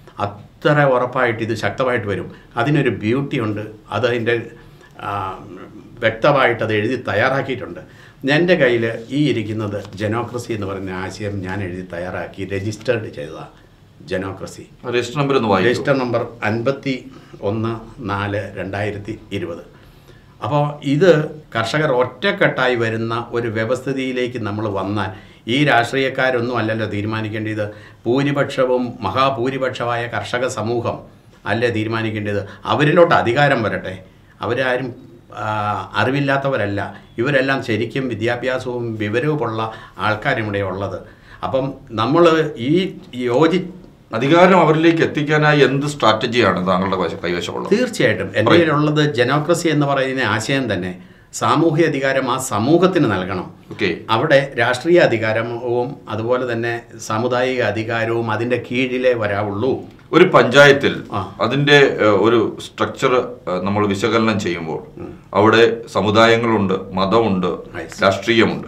അത്ര ഉറപ്പായിട്ട് ഇത് ശക്തമായിട്ട് വരും അതിനൊരു ബ്യൂട്ടി ഉണ്ട് അതതിൻ്റെ ആ, വ്യക്തമായിട്ട് അത് എഴുതി തയ്യാറാക്കിയിട്ടുണ്ട് എൻ്റെ കയ്യിൽ ഈ ഇരിക്കുന്നത് ജനോക്രസി എന്ന് പറയുന്ന ആശയം ഞാൻ എഴുതി തയ്യാറാക്കി രജിസ്റ്റേർഡ് ചെയ്തതാണ് ജനോക്രസി രജിസ്റ്റർ നമ്പർ ഒന്ന് വായിക്കും രജിസ്റ്റർ നമ്പർ അൻപത്തി ഒന്ന് നാല് രണ്ടായിരത്തി ഇരുപത് അപ്പോൾ ഇത് കർഷകർ ഒറ്റക്കെട്ടായി വരുന്ന ഒരു വ്യവസ്ഥിതിയിലേക്ക് നമ്മൾ വന്നാൽ ഈ രാഷ്ട്രീയക്കാരൊന്നും അല്ലല്ലോ തീരുമാനിക്കേണ്ടത് ഭൂരിപക്ഷവും മഹാഭൂരിപക്ഷമായ കർഷക സമൂഹം അല്ലേ തീരുമാനിക്കേണ്ടത് അവരിലോട്ട് അധികാരം വരട്ടെ അവരാരും ആ, അറിവില്ലാത്തവരല്ല ഇവരെല്ലാം ശരിക്കും വിദ്യാഭ്യാസവും വിവരവുമുള്ള ആൾക്കാരും ഇവിടെ ഉള്ളത് അപ്പം നമ്മൾ ഈ യോജി അധികാരം അവരിലേക്ക് എത്തിക്കാനായി എന്ത് സ്ട്രാറ്റജിയാണ് താങ്കളുടെ വശ- കൈവശമുള്ളത് തീർച്ചയായിട്ടും എൻ്റെ കയ്യിലുള്ളത് ജനോക്രസി എന്ന് പറയുന്ന ആശയം തന്നെ സാമൂഹ്യ അധികാരം ആ സമൂഹത്തിന് നൽകണം ഓക്കെ അവിടെ രാഷ്ട്രീയ അധികാരവും അതുപോലെ തന്നെ സാമുദായിക അധികാരവും അതിൻ്റെ കീഴിലേ വരാവുള്ളൂ ഒരു പഞ്ചായത്തിൽ ആ. അതിന്റെ ഏഹ്, ഒരു സ്ട്രക്ചർ നമ്മൾ വിശകലനം ചെയ്യുമ്പോൾ അവിടെ സമുദായങ്ങളുണ്ട് മതമുണ്ട് I see. രാഷ്ട്രീയമുണ്ട്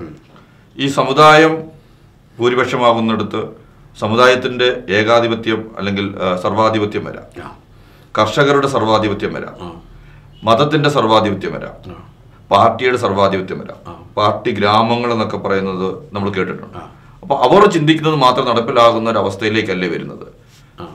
ഈ സമുദായം ഭൂരിപക്ഷമാകുന്നിടത്ത് സമുദായത്തിന്റെ ഏകാധിപത്യം അല്ലെങ്കിൽ ഏഹ്, സർവാധിപത്യം വരാം ആ കർഷകരുടെ സർവാധിപത്യം വരാം ആ മതത്തിന്റെ സർവാധിപത്യം വരാം ആ പാർട്ടിയുടെ സർവാധിപത്യം വരാം ആ. പാർട്ടി ഗ്രാമങ്ങൾ എന്നൊക്കെ പറയുന്നത് നമ്മൾ കേട്ടിട്ടുണ്ട് ആ. അപ്പൊ അവർ ചിന്തിക്കുന്നത് മാത്രം നടപ്പിലാകുന്ന ഒരു അവസ്ഥയിലേക്കല്ലേ വരുന്നത് ആ.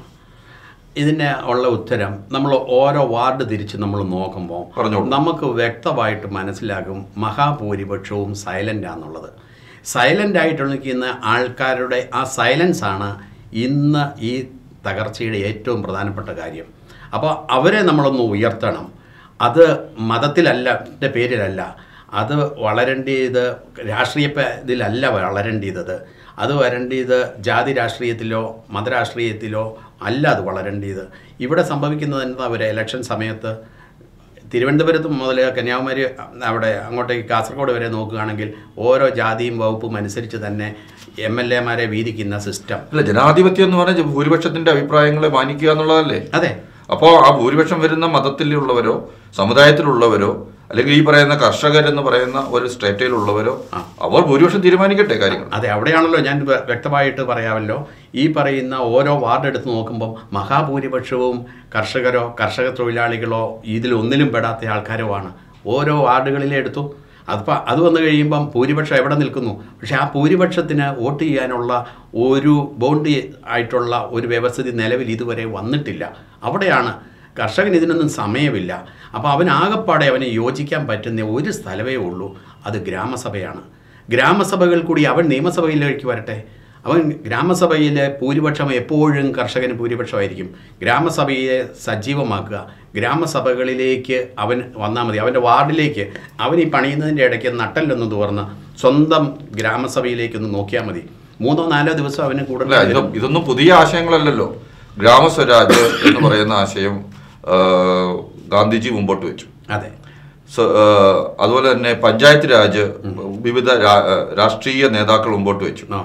ഇതിന് ഉള്ള ഉത്തരം നമ്മൾ ഓരോ വാർഡ് തിരിച്ച് നമ്മൾ നോക്കുമ്പോൾ പറഞ്ഞോളൂ. നമുക്ക് വ്യക്തമായിട്ട് മനസ്സിലാകും മഹാഭൂരിപക്ഷവും സൈലൻ്റ് ആണെന്നുള്ളത് സൈലൻ്റ് ആയിട്ട് നിൽക്കുന്ന ആൾക്കാരുടെ ആ സൈലൻസ് ആണ് ഇന്ന് ഈ തകർച്ചയുടെ ഏറ്റവും പ്രധാനപ്പെട്ട കാര്യം അപ്പോൾ അവരെ നമ്മളൊന്ന് ഉയർത്തണം അത് മതത്തിലല്ല ൻ്റെ പേരിലല്ല അത് വളരേണ്ടത് രാഷ്ട്രീയ പ- ഇതിലല്ല വളരേണ്ടത് അത് വരേണ്ടത് ജാതി രാഷ്ട്രീയത്തിലോ മതരാഷ്ട്രീയത്തിലോ അല്ല അത് വളരേണ്ടത് ഇവിടെ സംഭവിക്കുന്നത് എന്താ ഒരു ഇലക്ഷൻ സമയത്ത് തിരുവനന്തപുരത്ത് മുതൽ കന്യാകുമാരി അവിടെ അങ്ങോട്ടേക്ക് കാസർഗോഡ് വരെ നോക്കുകയാണെങ്കിൽ ഓരോ ജാതിയും വകുപ്പും അനുസരിച്ച് തന്നെ എം എൽ എമാരെ വീതിക്കുന്ന സിസ്റ്റം അല്ല ജനാധിപത്യം എന്ന് പറഞ്ഞാൽ ഭൂരിപക്ഷത്തിന്റെ അഭിപ്രായങ്ങളെ മാനിക്കുക എന്നുള്ളതല്ലേ അതെ അപ്പോൾ ആ ഭൂരിപക്ഷം വരുന്ന മതത്തിലുള്ളവരോ സമുദായത്തിലുള്ളവരോ അല്ലെങ്കിൽ ഈ പറയുന്ന കർഷകരെന്ന് പറയുന്ന ഒരു സ്റ്റേറ്റിലുള്ളവരോ അവർ ഭൂരിപക്ഷം തീരുമാനിക്കട്ടെ കാര്യങ്ങൾ അതെ അവിടെയാണല്ലോ ഞാൻ വ്യ- വ്യക്തമായിട്ട് പറയാമല്ലോ ഈ പറയുന്ന ഓരോ വാർഡ് എടുത്ത് നോക്കുമ്പോൾ മഹാഭൂരിപക്ഷവും കർഷകരോ കർഷക തൊഴിലാളികളോ ഇതിലൊന്നിലും പെടാത്ത ആൾക്കാരോ ആണ് ഓരോ വാർഡുകളിലെ എടുത്തു അതിപ്പോൾ അത് വന്നു കഴിയുമ്പം ഭൂരിപക്ഷം എവിടെ നിൽക്കുന്നു പക്ഷേ ആ ഭൂരിപക്ഷത്തിന് വോട്ട് ചെയ്യാനുള്ള ഒരു ബോണ്ട് ആയിട്ടുള്ള ഒരു വ്യവസ്ഥിതി നിലവിൽ ഇതുവരെ വന്നിട്ടില്ല അവിടെയാണ് കർഷകന് ഇതിനൊന്നും സമയമില്ല അപ്പോൾ അവൻ ആകപ്പാടെ അവന് യോജിക്കാൻ പറ്റുന്ന ഒരു സ്ഥലമേ ഉള്ളൂ അത് ഗ്രാമസഭയാണ് ഗ്രാമസഭകൾ കൂടി അവൻ നിയമസഭയിലേക്ക് വരട്ടെ അവൻ ഗ്രാമസഭയിലെ ഭൂരിപക്ഷം എപ്പോഴും കർഷകന് ഭൂരിപക്ഷമായിരിക്കും ഗ്രാമസഭയെ സജീവമാക്കുക ഗ്രാമസഭകളിലേക്ക് അവൻ വന്നാൽ മതി അവൻ്റെ വാർഡിലേക്ക് അവൻ ഈ പണിയുന്നതിൻ്റെ ഇടയ്ക്ക് നട്ടല്ലൊന്ന് തുറന്ന് സ്വന്തം ഗ്രാമസഭയിലേക്കൊന്ന് നോക്കിയാൽ മതി മൂന്നോ നാലോ ദിവസം അവന് അല്ല കൂടുതൽ ഇത് ഇതൊന്നും പുതിയ ആശയങ്ങളല്ലല്ലോ ഗ്രാമസ്വരാജ് എന്ന് പറയുന്ന ആശയം ആ, ഗാന്ധിജി മുമ്പോട്ട് വെച്ചു അതെ സ- ആ, അതുപോലെ തന്നെ പഞ്ചായത്ത് രാജ് വിവിധ രാ- രാഷ്ട്രീയ നേതാക്കൾ മുമ്പോട്ട് വെച്ചു ആ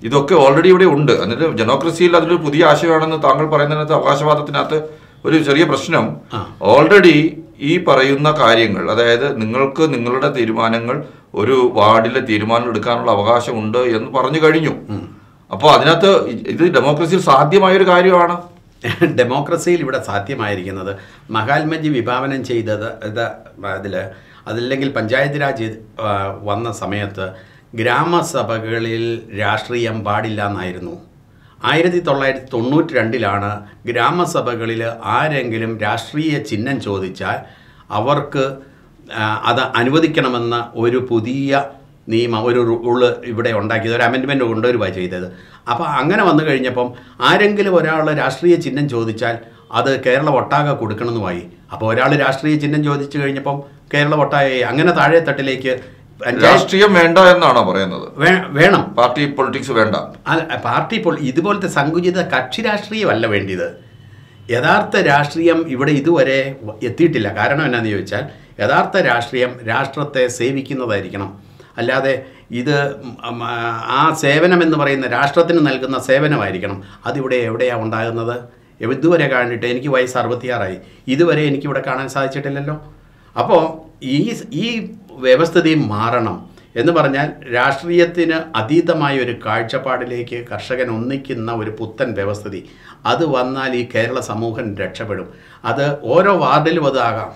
ഇതൊക്കെ ഓൾറെഡി ഇവിടെ ഉണ്ട് എന്നിട്ട് ജനോക്രസിയിൽ അതൊരു പുതിയ ആശയമാണെന്ന് താങ്കൾ പറയുന്നതിനകത്ത് അവകാശവാദത്തിനകത്ത് ഒരു ചെറിയ പ്രശ്നം ആ. ഓൾറെഡി ഈ പറയുന്ന കാര്യങ്ങൾ അതായത് നിങ്ങൾക്ക് നിങ്ങളുടെ തീരുമാനങ്ങൾ ഒരു വാർഡിലെ തീരുമാനം എടുക്കാനുള്ള അവകാശമുണ്ട് എന്ന് പറഞ്ഞു കഴിഞ്ഞു അപ്പോൾ അതിനകത്ത് ഇത് ഡെമോക്രസിയിൽ സാധ്യമായ ഒരു കാര്യമാണ് ഡെമോക്രസിയിൽ ഇവിടെ സാധ്യമായിരിക്കുന്നത് മഹാത്മജി വിഭാവനം ചെയ്തത് ഇത് അതിൽ അതല്ലെങ്കിൽ പഞ്ചായത്ത് രാജ് ആ, വന്ന സമയത്ത് ഗ്രാമസഭകളിൽ രാഷ്ട്രീയം പാടില്ല എന്നായിരുന്നു ആയിരത്തി തൊള്ളായിരത്തി തൊണ്ണൂറ്റി രണ്ടിലാണ് ഗ്രാമസഭകളിൽ ആരെങ്കിലും രാഷ്ട്രീയ ചിഹ്നം ചോദിച്ചാൽ അവർക്ക് ആ, അത് അനുവദിക്കണമെന്ന ഒരു പുതിയ നിയമം ഒരു റൂള് ഇവിടെ ഉണ്ടാക്കിയത് ഒരു അമെൻഡ്മെൻറ്റ് കൊണ്ടുവരുക ചെയ്തത് അപ്പോൾ അങ്ങനെ വന്നു കഴിഞ്ഞപ്പം ആരെങ്കിലും ഒരാൾ രാഷ്ട്രീയ ചിഹ്നം ചോദിച്ചാൽ അത് കേരള ഒട്ടാകെ കൊടുക്കണമെന്നുമായി അപ്പോൾ ഒരാൾ രാഷ്ട്രീയ ചിഹ്നം ചോദിച്ചു കഴിഞ്ഞപ്പം കേരള ഒട്ടാകെ അങ്ങനെ താഴെ തട്ടിലേക്ക് പഞ്ചായത്ത് രാഷ്ട്രീയം വേണ്ട എന്നാണോ പറയുന്നത് വേ- വേണം പാർട്ടി പൊളിറ്റിക്സ് വേണ്ട അല്ല പാർട്ടി ഇപ്പോൾ ഇതുപോലത്തെ സങ്കുചിത കക്ഷി രാഷ്ട്രീയമല്ല വേണ്ടിയത് യഥാർത്ഥ രാഷ്ട്രീയം ഇവിടെ ഇതുവരെ വ- എത്തിയിട്ടില്ല കാരണം എന്നാന്ന് ചോദിച്ചാൽ യഥാർത്ഥ രാഷ്ട്രീയം രാഷ്ട്രത്തെ സേവിക്കുന്നതായിരിക്കണം അല്ലാതെ ഇത് ഉം, ആ, ആ സേവനം എന്ന് പറയുന്ന രാഷ്ട്രത്തിന് നൽകുന്ന സേവനമായിരിക്കണം അതിവിടെ എവിടെയാണ് ഉണ്ടാകുന്നത് ഇതുവരെ കണ്ടിട്ട് എനിക്ക് വയസ്സ് അറുപത്തിയാറായി ഇതുവരെ എനിക്കിവിടെ കാണാൻ സാധിച്ചിട്ടില്ലല്ലോ അപ്പോൾ ഈ ഈ വ്യവസ്ഥിതി മാറണം എന്ന് പറഞ്ഞാൽ രാഷ്ട്രീയത്തിന് അതീതമായ ഒരു കാഴ്ചപ്പാടിലേക്ക് കർഷകൻ ഒന്നിക്കുന്ന ഒരു പുത്തൻ വ്യവസ്ഥിതി അത് വന്നാൽ ഈ കേരള സമൂഹം രക്ഷപ്പെടും അത് ഓരോ വാർഡിലും അതാകാം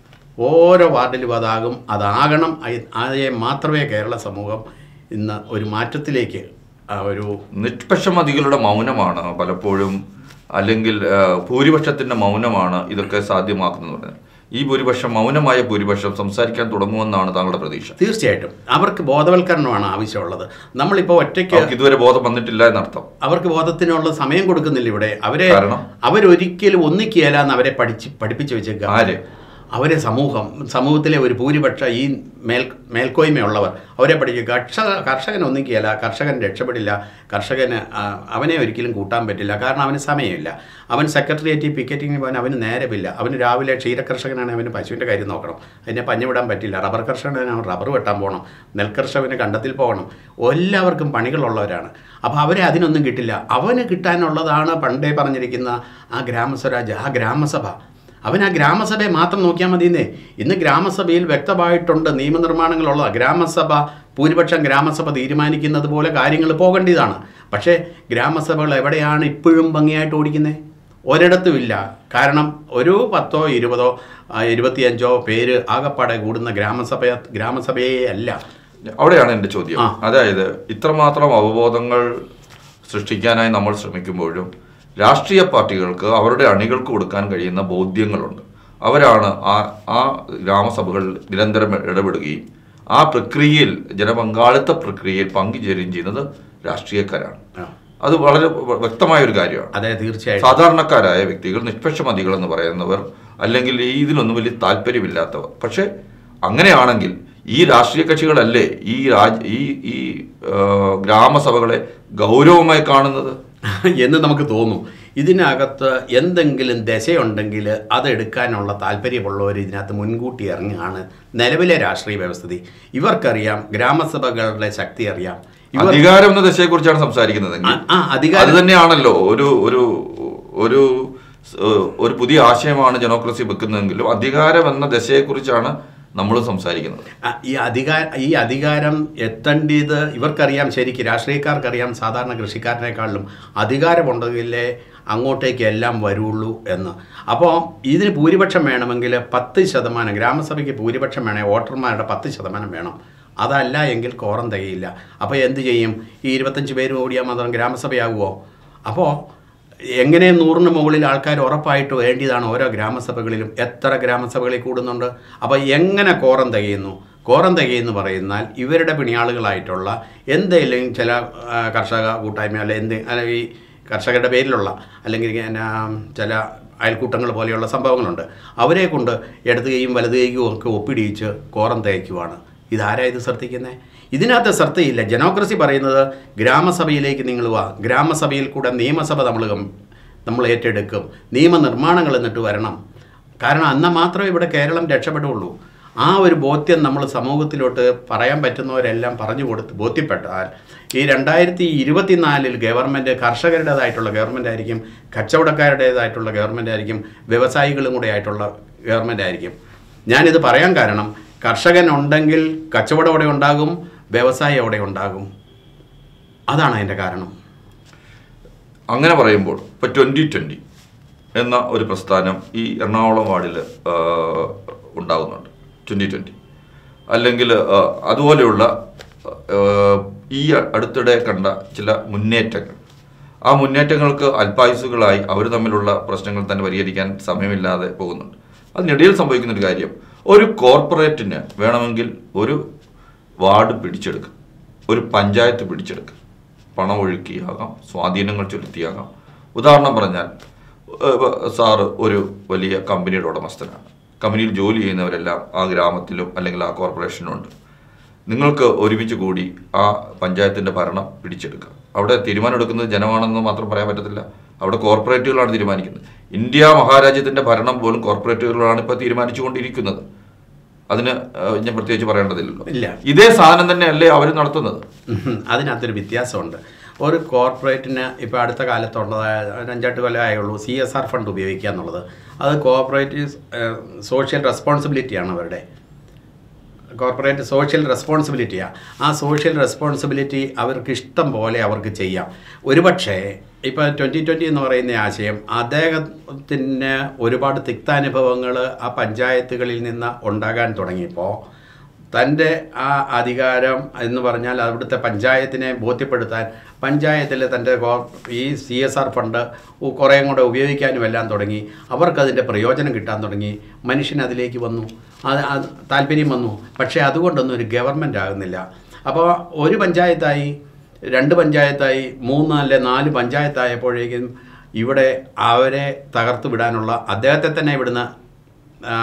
ഓരോ വാർഡിലും അതാകും അതാകണം അയ- അതേ മാത്രമേ കേരള സമൂഹം ഇന്ന് ഒരു മാറ്റത്തിലേക്ക് ആ ഒരു നിഷ്പക്ഷമതികളുടെ മൗനമാണ് പലപ്പോഴും അല്ലെങ്കിൽ ആ, ഭൂരിപക്ഷത്തിന്റെ മൗനമാണ് ഇതൊക്കെ സാധ്യമാക്കുന്നത് ഈ ഭൂരിപക്ഷം മൗനമായ ഭൂരിപക്ഷം സംസാരിക്കാൻ തുടങ്ങുമെന്നാണ് താങ്കളുടെ പ്രതീക്ഷ തീർച്ചയായിട്ടും അവർക്ക് ബോധവൽക്കരണമാണ് ആവശ്യമുള്ളത് നമ്മളിപ്പോൾ ഒറ്റയ്ക്ക് അവർക്ക് ഇതുവരെ ബോധം വന്നിട്ടില്ല എന്നർത്ഥം അവർക്ക് ബോധത്തിനുള്ള സമയം കൊടുക്കുന്നില്ല ഇവിടെ അവരെ കാരണം? അവരൊരിക്കലും ഒന്നിക്കുകയില്ല എന്ന് അവരെ പഠിച്ച് പഠിപ്പിച്ചു വെച്ചേക്കുക ആര് അവരെ സമൂഹം സമൂഹത്തിലെ ഒരു ഭൂരിപക്ഷ ഈ മേൽ മേൽക്കോയ്മയുള്ളവർ അവരെ പഠിക്കുക കർഷക കർഷകൻ ഒന്നിക്കുകയില്ല കർഷകൻ രക്ഷപ്പെടില്ല കർഷകന് ആ, അവനെ ഒരിക്കലും കൂട്ടാൻ പറ്റില്ല കാരണം അവന് സമയമില്ല അവൻ സെക്രട്ടേറിയറ്റ് പിക്കറ്റിങ്ങിന് പോകാൻ അവന് നേരമില്ല അവന് രാവിലെ ക്ഷീരകർഷകനാണ് അവന് പശുവിൻ്റെ കാര്യം നോക്കണം അതിനെ പഞ്ഞു വിടാൻ പറ്റില്ല റബ്ബർ കർഷകനാണ് അവൻ റബ്ബർ വെട്ടാൻ പോകണം നെൽകർഷകന് കണ്ടത്തിൽ പോകണം എല്ലാവർക്കും പണികളുള്ളവരാണ് അപ്പോൾ അവരെ അതിനൊന്നും കിട്ടില്ല അവന് കിട്ടാനുള്ളതാണ് പണ്ടേ പറഞ്ഞിരിക്കുന്ന ആ ഗ്രാമസ്വരാജ് ആ ഗ്രാമസഭ അവൻ ആ ഗ്രാമസഭയെ മാത്രം നോക്കിയാൽ മതിയെന്നേ ഇന്ന് ഗ്രാമസഭയിൽ വ്യക്തമായിട്ടുണ്ട് നിയമനിർമ്മാണങ്ങളുള്ള ഗ്രാമസഭ ഭൂരിപക്ഷം ഗ്രാമസഭ തീരുമാനിക്കുന്നത് പോലെ കാര്യങ്ങൾ പോകേണ്ടതാണ് പക്ഷേ ഗ്രാമസഭകൾ എവിടെയാണ് ഇപ്പോഴും ഭംഗിയായിട്ട് ഓടിക്കുന്നത് ഒരിടത്തും ഇല്ല കാരണം ഒരു പത്തോ ഇരുപതോ ആ, ഇരുപത്തിയഞ്ചോ പേര് ആകപ്പാടെ കൂടുന്ന ഗ്രാമസഭ ഗ്രാമസഭയെ അല്ല അവിടെയാണ് എൻ്റെ ചോദ്യം ആ. അതായത് ഇത്രമാത്രം അവബോധങ്ങൾ സൃഷ്ടിക്കാനായി നമ്മൾ ശ്രമിക്കുമ്പോഴും രാഷ്ട്രീയ പാർട്ടികൾക്ക് അവരുടെ അണികൾക്ക് കൊടുക്കാൻ കഴിയുന്ന ബോധ്യങ്ങളുണ്ട് അവരാണ് ആ ആ ഗ്രാമസഭകൾ നിരന്തരം ഇടപെടുകയും ആ പ്രക്രിയയിൽ ജനപങ്കാളിത്ത പ്രക്രിയയിൽ പങ്കുചേരുകയും ചെയ്യുന്നത് രാഷ്ട്രീയക്കാരാണ് ആ, അത് വളരെ വ- വ്യക്തമായ ഒരു കാര്യമാണ് അതെ തീർച്ചയായിട്ടും സാധാരണക്കാരായ വ്യക്തികൾ നിഷ്പക്ഷമതികൾ എന്ന് പറയുന്നവർ അല്ലെങ്കിൽ ഈ ഇതിനൊന്നും വലിയ താല്പര്യമില്ലാത്തവർ പക്ഷേ അങ്ങനെയാണെങ്കിൽ ഈ രാഷ്ട്രീയ കക്ഷികളല്ലേ ഈ രാജ് ഈ ഈ ആ, ഗ്രാമസഭകളെ ഗൗരവമായി കാണുന്നത് എന്ന് നമുക്ക് തോന്നും ഇതിനകത്ത് എന്തെങ്കിലും ദശയുണ്ടെങ്കിൽ അതെടുക്കാനുള്ള താല്പര്യമുള്ളവർ ഇതിനകത്ത് മുൻകൂട്ടി ഇറങ്ങുകയാണ് നിലവിലെ രാഷ്ട്രീയ വ്യവസ്ഥിതി ഇവർക്കറിയാം ഗ്രാമസഭകളുടെ ശക്തി അറിയാം ഇവർ അധികാരം എന്ന ദശയെക്കുറിച്ചാണ് സംസാരിക്കുന്നത് ആ, ആ അധികാരം അത് തന്നെയാണല്ലോ ഒരു ഒരു ഒരു സ്- ഒരു പുതിയ ആശയമാണ് ജനോക്രസി വെക്കുന്നതെങ്കിലും അധികാരം എന്ന ദശയെക്കുറിച്ചാണ് നമ്മൾ സംസാരിക്കുന്നത് ആ, ഈ അധികാര ഈ അധികാരം എത്തേണ്ടത് ഇവർക്കറിയാം ശരിക്ക് രാഷ്ട്രീയക്കാർക്കറിയാം സാധാരണ കൃഷിക്കാരനേക്കാളിലും അധികാരമുണ്ടെങ്കിലേ അങ്ങോട്ടേക്ക് എല്ലാം വരുള്ളൂ എന്ന് അപ്പോൾ ഇതിന് ഭൂരിപക്ഷം വേണമെങ്കിൽ പത്ത് ശതമാനം ഗ്രാമസഭയ്ക്ക് ഭൂരിപക്ഷം വേണേൽ വോട്ടർമാരുടെ പത്ത് ശതമാനം വേണം അതല്ല എങ്കിൽ കോറം തികയില്ല അപ്പോൾ എന്ത് ചെയ്യും ഈ ഇരുപത്തഞ്ച് പേര് ഓടിയാൽ മാത്രം ഗ്രാമസഭയാകുമോ അപ്പോൾ എങ്ങനെ നൂറിന് മുകളിൽ ആൾക്കാർ ഉറപ്പായിട്ട് വേണ്ടിയതാണ് ഓരോ ഗ്രാമസഭകളിലും എത്ര ഗ്രാമസഭകളിൽ കൂടുന്നുണ്ട് അപ്പോൾ എങ്ങനെ കോറം തികയുന്നു കോറം തികയെന്ന് പറയുന്നാൽ ഇവരുടെ പിണിയാളുകളായിട്ടുള്ള എന്തെങ്കിലും ചില ആ, കർഷക കൂട്ടായ്മ അല്ലെ എന്ത് അല്ല ഈ കർഷകരുടെ പേരിലുള്ള അല്ലെങ്കിൽ എന്നാ ചില അയൽക്കൂട്ടങ്ങൾ പോലെയുള്ള സംഭവങ്ങളുണ്ട് അവരെ കൊണ്ട് ഇടത് കൈയും വലത് കൈയും ഒക്കെ ഒപ്പിടിയിച്ച് കോറം തയ്ക്കുവാണ് ഇതാരാ ഇത് ശ്രദ്ധിക്കുന്നത് ഇതിനകത്ത് ശ്രദ്ധയില്ല ജനോക്രസി പറയുന്നത് ഗ്രാമസഭയിലേക്ക് നിങ്ങൾ വാ ഗ്രാമസഭയിൽ കൂടെ നിയമസഭ നമ്മൾ കം- നമ്മൾ ഏറ്റെടുക്കും നിയമനിർമ്മാണങ്ങൾ എന്നിട്ട് വരണം കാരണം എന്നാൽ മാത്രമേ ഇവിടെ കേരളം രക്ഷപ്പെടുകയുള്ളൂ ആ ഒരു ബോധ്യം നമ്മൾ സമൂഹത്തിലോട്ട് പറയാൻ പറ്റുന്നവരെല്ലാം പറഞ്ഞു കൊടുത്ത് ബോധ്യപ്പെട്ടാൽ ഈ രണ്ടായിരത്തി ഇരുപത്തിനാലിൽ ഗവൺമെൻറ് കർഷകരുടേതായിട്ടുള്ള ഗവൺമെൻറ് ആയിരിക്കും കച്ചവടക്കാരുടേതായിട്ടുള്ള ഗവൺമെൻറ് ആയിരിക്കും വ്യവസായികളും കൂടെ ആയിട്ടുള്ള ഗവൺമെൻറ് ആയിരിക്കും ഞാനിത് പറയാൻ കാരണം കർഷകൻ ഉണ്ടെങ്കിൽ കച്ചവടം അവിടെ ഉണ്ടാകും വ്യവസായം അവിടെ ഉണ്ടാകും അതാണ് അതിൻ്റെ കാരണം അങ്ങനെ പറയുമ്പോൾ ഇപ്പോൾ ട്വൻ്റി ട്വൻ്റി എന്ന ഒരു പ്രസ്ഥാനം ഈ എറണാകുളം വാർഡിൽ ഉണ്ടാകുന്നുണ്ട് ട്വൻ്റി ട്വൻ്റി അല്ലെങ്കിൽ ആ, അതുപോലെയുള്ള ആ, ഈ അടുത്തിടെ കണ്ട ചില മുന്നേറ്റങ്ങൾ ആ മുന്നേറ്റങ്ങൾക്ക് അല്പായുസുകളായി അവർ തമ്മിലുള്ള പ്രശ്നങ്ങൾ തന്നെ പരിഹരിക്കാൻ സമയമില്ലാതെ പോകുന്നുണ്ട് അതിനിടയിൽ സംഭവിക്കുന്ന ഒരു കാര്യം ഒരു കോർപ്പറേറ്റിന് വേണമെങ്കിൽ ഒരു വാർഡ് പിടിച്ചെടുക്കാം ഒരു പഞ്ചായത്ത് പിടിച്ചെടുക്കാം പണം ഒഴുക്കിയാകാം സ്വാധീനങ്ങൾ ചെലുത്തിയാകാം ഉദാഹരണം പറഞ്ഞാൽ ഏഹ്, സാറ് ഒരു വലിയ കമ്പനിയുടെ ഉടമസ്ഥനാണ് കമ്പനിയിൽ ജോലി ചെയ്യുന്നവരെല്ലാം ആ ഗ്രാമത്തിലും അല്ലെങ്കിൽ ആ കോർപ്പറേഷനും ഉണ്ട് നിങ്ങൾക്ക് ഒരുമിച്ച് കൂടി ആ പഞ്ചായത്തിൻ്റെ ഭരണം പിടിച്ചെടുക്കാം അവിടെ തീരുമാനം എടുക്കുന്നത് ജനമാണെന്ന് മാത്രം പറയാൻ പറ്റത്തില്ല അവിടെ കോർപ്പറേറ്റുകളാണ് തീരുമാനിക്കുന്നത് ഇന്ത്യ മഹാരാജ്യത്തിൻ്റെ ഭരണം പോലും കോർപ്പറേറ്റുകളാണ് ഇപ്പോൾ തീരുമാനിച്ചുകൊണ്ടിരിക്കുന്നത് അതിന് ഏഹ്, ഞാൻ പ്രത്യേകിച്ച് പറയേണ്ടതില്ലല്ലോ ഇല്ല ഇതേ സാധനം തന്നെയല്ലേ അവർ നടത്തുന്നത് ഉം. അതിനകത്തൊരു വ്യത്യാസമുണ്ട് ഒരു കോർപ്പറേറ്റിന് ഇപ്പോൾ അടുത്ത കാലത്തുള്ളതായ ഒരു അഞ്ചെട്ട് കൊല്ലമായുള്ളൂ സി എസ് ആർ ഫണ്ട് ഉപയോഗിക്കുക എന്നുള്ളത് അത് കോർപ്പറേറ്റീവ് സോഷ്യൽ റെസ്പോൺസിബിലിറ്റിയാണ് അവരുടെ കോർപ്പറേറ്റ് സോഷ്യൽ റെസ്പോൺസിബിലിറ്റിയാണ് ആ സോഷ്യൽ റെസ്പോൺസിബിലിറ്റി അവർക്ക് ഇഷ്ടം പോലെ അവർക്ക് ചെയ്യാം ഒരുപക്ഷേ ഇപ്പോൾ ട്വൻറ്റി ട്വൻറ്റി എന്ന് പറയുന്ന ആശയം അദ്ദേഹത്തിന് ഒരുപാട് തിക്താനുഭവങ്ങൾ ആ പഞ്ചായത്തുകളിൽ നിന്ന് ഉണ്ടാകാൻ തുടങ്ങിയപ്പോൾ തൻ്റെ ആ അധികാരം എന്ന് പറഞ്ഞാൽ അവിടുത്തെ പഞ്ചായത്തിനെ ബോധ്യപ്പെടുത്താൻ പഞ്ചായത്തിൽ തൻ്റെ കോ- ഈ സി എസ് ആർ ഫണ്ട് ഉ- കുറേയും കൂടെ ഉപയോഗിക്കാനും എല്ലാം തുടങ്ങി അവർക്കതിൻ്റെ പ്രയോജനം കിട്ടാൻ തുടങ്ങി മനുഷ്യൻ അതിലേക്ക് വന്നു അത് അത് താല്പര്യം വന്നു പക്ഷേ അതുകൊണ്ടൊന്നും ഒരു ഗവൺമെൻറ് ആകുന്നില്ല അപ്പോൾ ഒരു പഞ്ചായത്തായി രണ്ട് പഞ്ചായത്തായി മൂന്ന് അല്ലെ നാല് പഞ്ചായത്തായപ്പോഴേക്കും ഇവിടെ അവരെ തകർത്ത് വിടാനുള്ള അദ്ദേഹത്തെ തന്നെ ഇവിടുന്ന് ആ,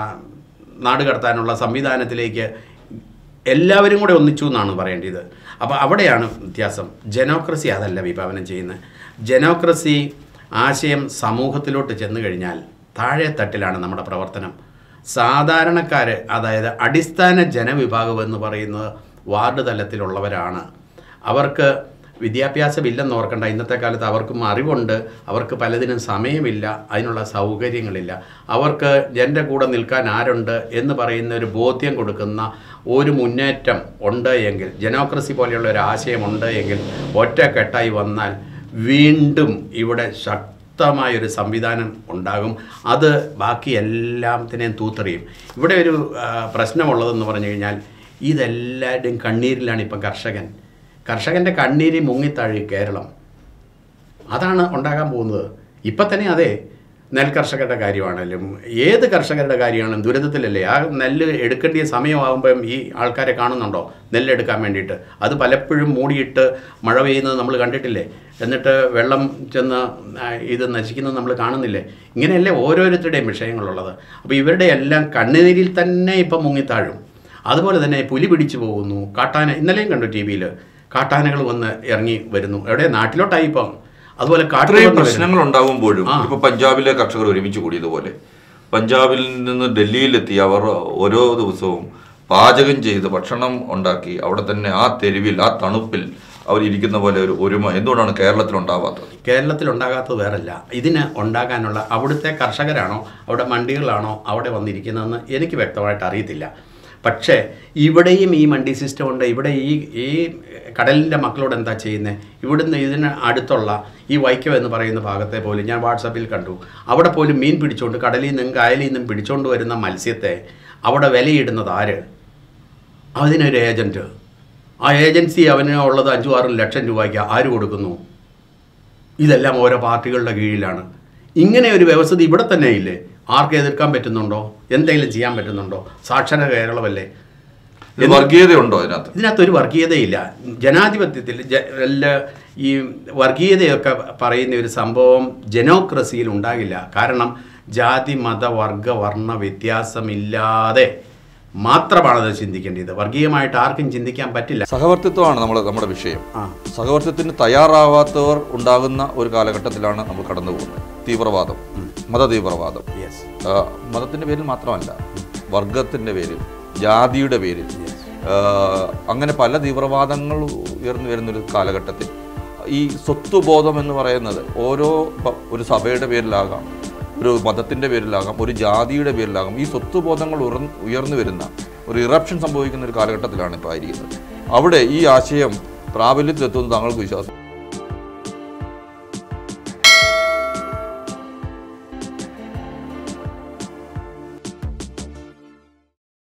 നാട് കടത്താനുള്ള സംവിധാനത്തിലേക്ക് എല്ലാവരും കൂടെ ഒന്നിച്ചു എന്നാണ് പറയേണ്ടത് അപ്പോൾ അവിടെയാണ് വ്യത്യാസം ജനോക്രസി അതല്ല വിഭാവനം ചെയ്യുന്നത് ജനോക്രസി ആശയം സമൂഹത്തിലോട്ട് ചെന്ന് കഴിഞ്ഞാൽ താഴെ തട്ടിലാണ് നമ്മുടെ പ്രവർത്തനം സാധാരണക്കാർ അതായത് അടിസ്ഥാന ജനവിഭാഗം എന്ന് പറയുന്നത് വാർഡ് തലത്തിലുള്ളവരാണ് അവർക്ക് വിദ്യാഭ്യാസമില്ലെന്ന് ഓർക്കണ്ട ഇന്നത്തെ കാലത്ത് അവർക്കും അറിവുണ്ട് അവർക്ക് പലതിനും സമയമില്ല അതിനുള്ള സൗകര്യങ്ങളില്ല അവർക്ക് എൻ്റെ കൂടെ നിൽക്കാൻ ആരുണ്ട് എന്ന് പറയുന്ന ഒരു ബോധ്യം കൊടുക്കുന്ന ഒരു മുന്നേറ്റം ഉണ്ട് എങ്കിൽ ജനോക്രസി പോലെയുള്ള ഒരു ആശയമുണ്ട് എങ്കിൽ ഒറ്റക്കെട്ടായി വന്നാൽ വീണ്ടും ഇവിടെ ശക്തമായൊരു സംവിധാനം ഉണ്ടാകും അത് ബാക്കി എല്ലാത്തിനെയും തൂത്തെറിയും ഇവിടെ ഒരു ആ, പ്രശ്നമുള്ളതെന്ന് പറഞ്ഞു കഴിഞ്ഞാൽ ഇതെല്ലാവരുടെയും കണ്ണീരിലാണ് ഇപ്പം കർഷകൻ കർഷകൻ്റെ കണ്ണീര് മുങ്ങിത്താഴി കേരളം അതാണ് ഉണ്ടാകാൻ പോകുന്നത് ഇപ്പം തന്നെ അതെ നെൽ കർഷകരുടെ കാര്യമാണെങ്കിലും ഏത് കർഷകരുടെ കാര്യമാണെങ്കിലും ദുരിതത്തിലല്ലേ ആ നെല്ല് എടുക്കേണ്ട സമയമാകുമ്പം ഈ ആൾക്കാരെ കാണുന്നുണ്ടോ നെല്ലെടുക്കാൻ വേണ്ടിയിട്ട് അത് പലപ്പോഴും മൂടിയിട്ട് മഴ പെയ്യുന്നത് നമ്മൾ കണ്ടിട്ടില്ലേ എന്നിട്ട് വെള്ളം ചെന്ന് ആ, ഇത് നശിക്കുന്നത് നമ്മൾ കാണുന്നില്ലേ ഇങ്ങനെയല്ലേ ഓരോരുത്തരുടെയും വിഷയങ്ങളുള്ളത് അപ്പോൾ ഇവരുടെ എല്ലാം കണ്ണുനീരിൽ തന്നെ ഇപ്പം മുങ്ങിത്താഴും അതുപോലെ തന്നെ പുലി പിടിച്ചു പോകുന്നു കാട്ടാന ഇന്നലെയും കണ്ടു ടി വിയിൽ കാട്ടാനകൾ വന്ന് ഇറങ്ങി വരുന്നു എവിടെ നാട്ടിലോട്ടായി ഇപ്പം അതുപോലെ കാട്ടിൽ ഇത്രയും വന്ന് വരുന്നു. പ്രശ്നങ്ങൾ ഉണ്ടാകുമ്പോഴും ആ. ഇപ്പൊ പഞ്ചാബിലെ കർഷകർ ഒരുമിച്ച് കൂടിയതുപോലെ പഞ്ചാബിൽ നിന്ന് ഡൽഹിയിലെത്തി അവർ ഓരോ ദിവസവും പാചകം ചെയ്ത് ഭക്ഷണം ഉണ്ടാക്കി അവിടെ തന്നെ ആ തെരുവിൽ ആ തണുപ്പിൽ അവർ ഇരിക്കുന്ന പോലെ ഒരു ഒരുമ എന്തുകൊണ്ടാണ് കേരളത്തിൽ ഉണ്ടാവാത്തത് കേരളത്തിൽ ഉണ്ടാകാത്തത് വേറല്ല ഇതിന് ഉണ്ടാകാനുള്ള അവിടുത്തെ കർഷകരാണോ അവിടെ മണ്ടികളാണോ അവിടെ വന്നിരിക്കുന്നതെന്ന് എനിക്ക് വ്യക്തമായിട്ട് അറിയത്തില്ല പക്ഷേ ഇവിടെയും ഈ മണ്ടി സിസ്റ്റം ഉണ്ട് ഇവിടെ ഈ ഈ കടലിൻ്റെ മക്കളോട് എന്താ ചെയ്യുന്നത് ഇവിടുന്ന് ഇതിന് അടുത്തുള്ള ഈ വൈക്കം എന്ന് പറയുന്ന ഭാഗത്തെ പോലും ഞാൻ വാട്സാപ്പിൽ കണ്ടു അവിടെ പോലും മീൻ പിടിച്ചുകൊണ്ട് കടലിൽ നിന്നും കായലിൽ നിന്നും പിടിച്ചുകൊണ്ട് വരുന്ന മത്സ്യത്തെ അവിടെ വിലയിടുന്നത് ആര് അതിനൊരു ഏജൻറ്റ് ആ ഏജൻസി അവന് ഉള്ളത് അഞ്ചു ആറും ലക്ഷം രൂപയ്ക്ക് ആര് കൊടുക്കുന്നു ഇതെല്ലാം ഓരോ പാർട്ടികളുടെ കീഴിലാണ് ഇങ്ങനെ ഒരു വ്യവസ്ഥ ഇവിടെ തന്നെ ഇല്ലേ ആർക്ക് എതിർക്കാൻ പറ്റുന്നുണ്ടോ എന്തെങ്കിലും ചെയ്യാൻ പറ്റുന്നുണ്ടോ സാക്ഷര കേരളമല്ലേ ഇത് വർഗീയതയുണ്ടോ അതിനകത്ത് ഇതിനകത്തൊരു വർഗീയതയില്ല ജനാധിപത്യത്തിൽ ജ- എല്ലാ ഈ വർഗീയതയൊക്കെ പറയുന്ന ഒരു സംഭവം ജനോക്രസിയിൽ ഉണ്ടാകില്ല കാരണം ജാതി മത വർഗ വർണ്ണ വ്യത്യാസമില്ലാതെ മാത്രമാണ് അത് ചിന്തിക്കേണ്ടത് വർഗീയമായിട്ട് ആർക്കും ചിന്തിക്കാൻ പറ്റില്ല സഹവർത്തിത്വമാണ് നമ്മൾ നമ്മുടെ വിഷയം ആ സഹവർത്തിത്വത്തിന് തയ്യാറാവാത്തവർ ഉണ്ടാകുന്ന ഒരു കാലഘട്ടത്തിലാണ് നമ്മൾ കടന്നു പോകുന്നത് തീവ്രവാദം മത തീവ്രവാദം യെസ് ആ, മതത്തിന്റെ പേരിൽ മാത്രമല്ല വർഗത്തിൻ്റെ പേരിൽ ജാതിയുടെ പേരിൽ ആ, അങ്ങനെ പല തീവ്രവാദങ്ങൾ ഉയർന്നു വരുന്നൊരു കാലഘട്ടത്തിൽ ഈ സ്വത്വബോധം എന്ന് പറയുന്നത് ഓരോ പ- ഒരു സഭയുടെ പേരിലാകാം ഒരു മതത്തിൻ്റെ പേരിലാകാം ഒരു ജാതിയുടെ പേരിലാകാം ഈ സ്വത്വബോധങ്ങൾ ഉയർന്ന് ഉയർന്നു വരുന്ന ഒരു ഇറപ്ഷൻ സംഭവിക്കുന്ന ഒരു കാലഘട്ടത്തിലാണ് ഇപ്പോൾ ആയിരിക്കുന്നത് അവിടെ ഈ ആശയം പ്രാബല്യത്തിലെത്തുമെന്ന് താങ്കൾക്ക് വിശ്വാസം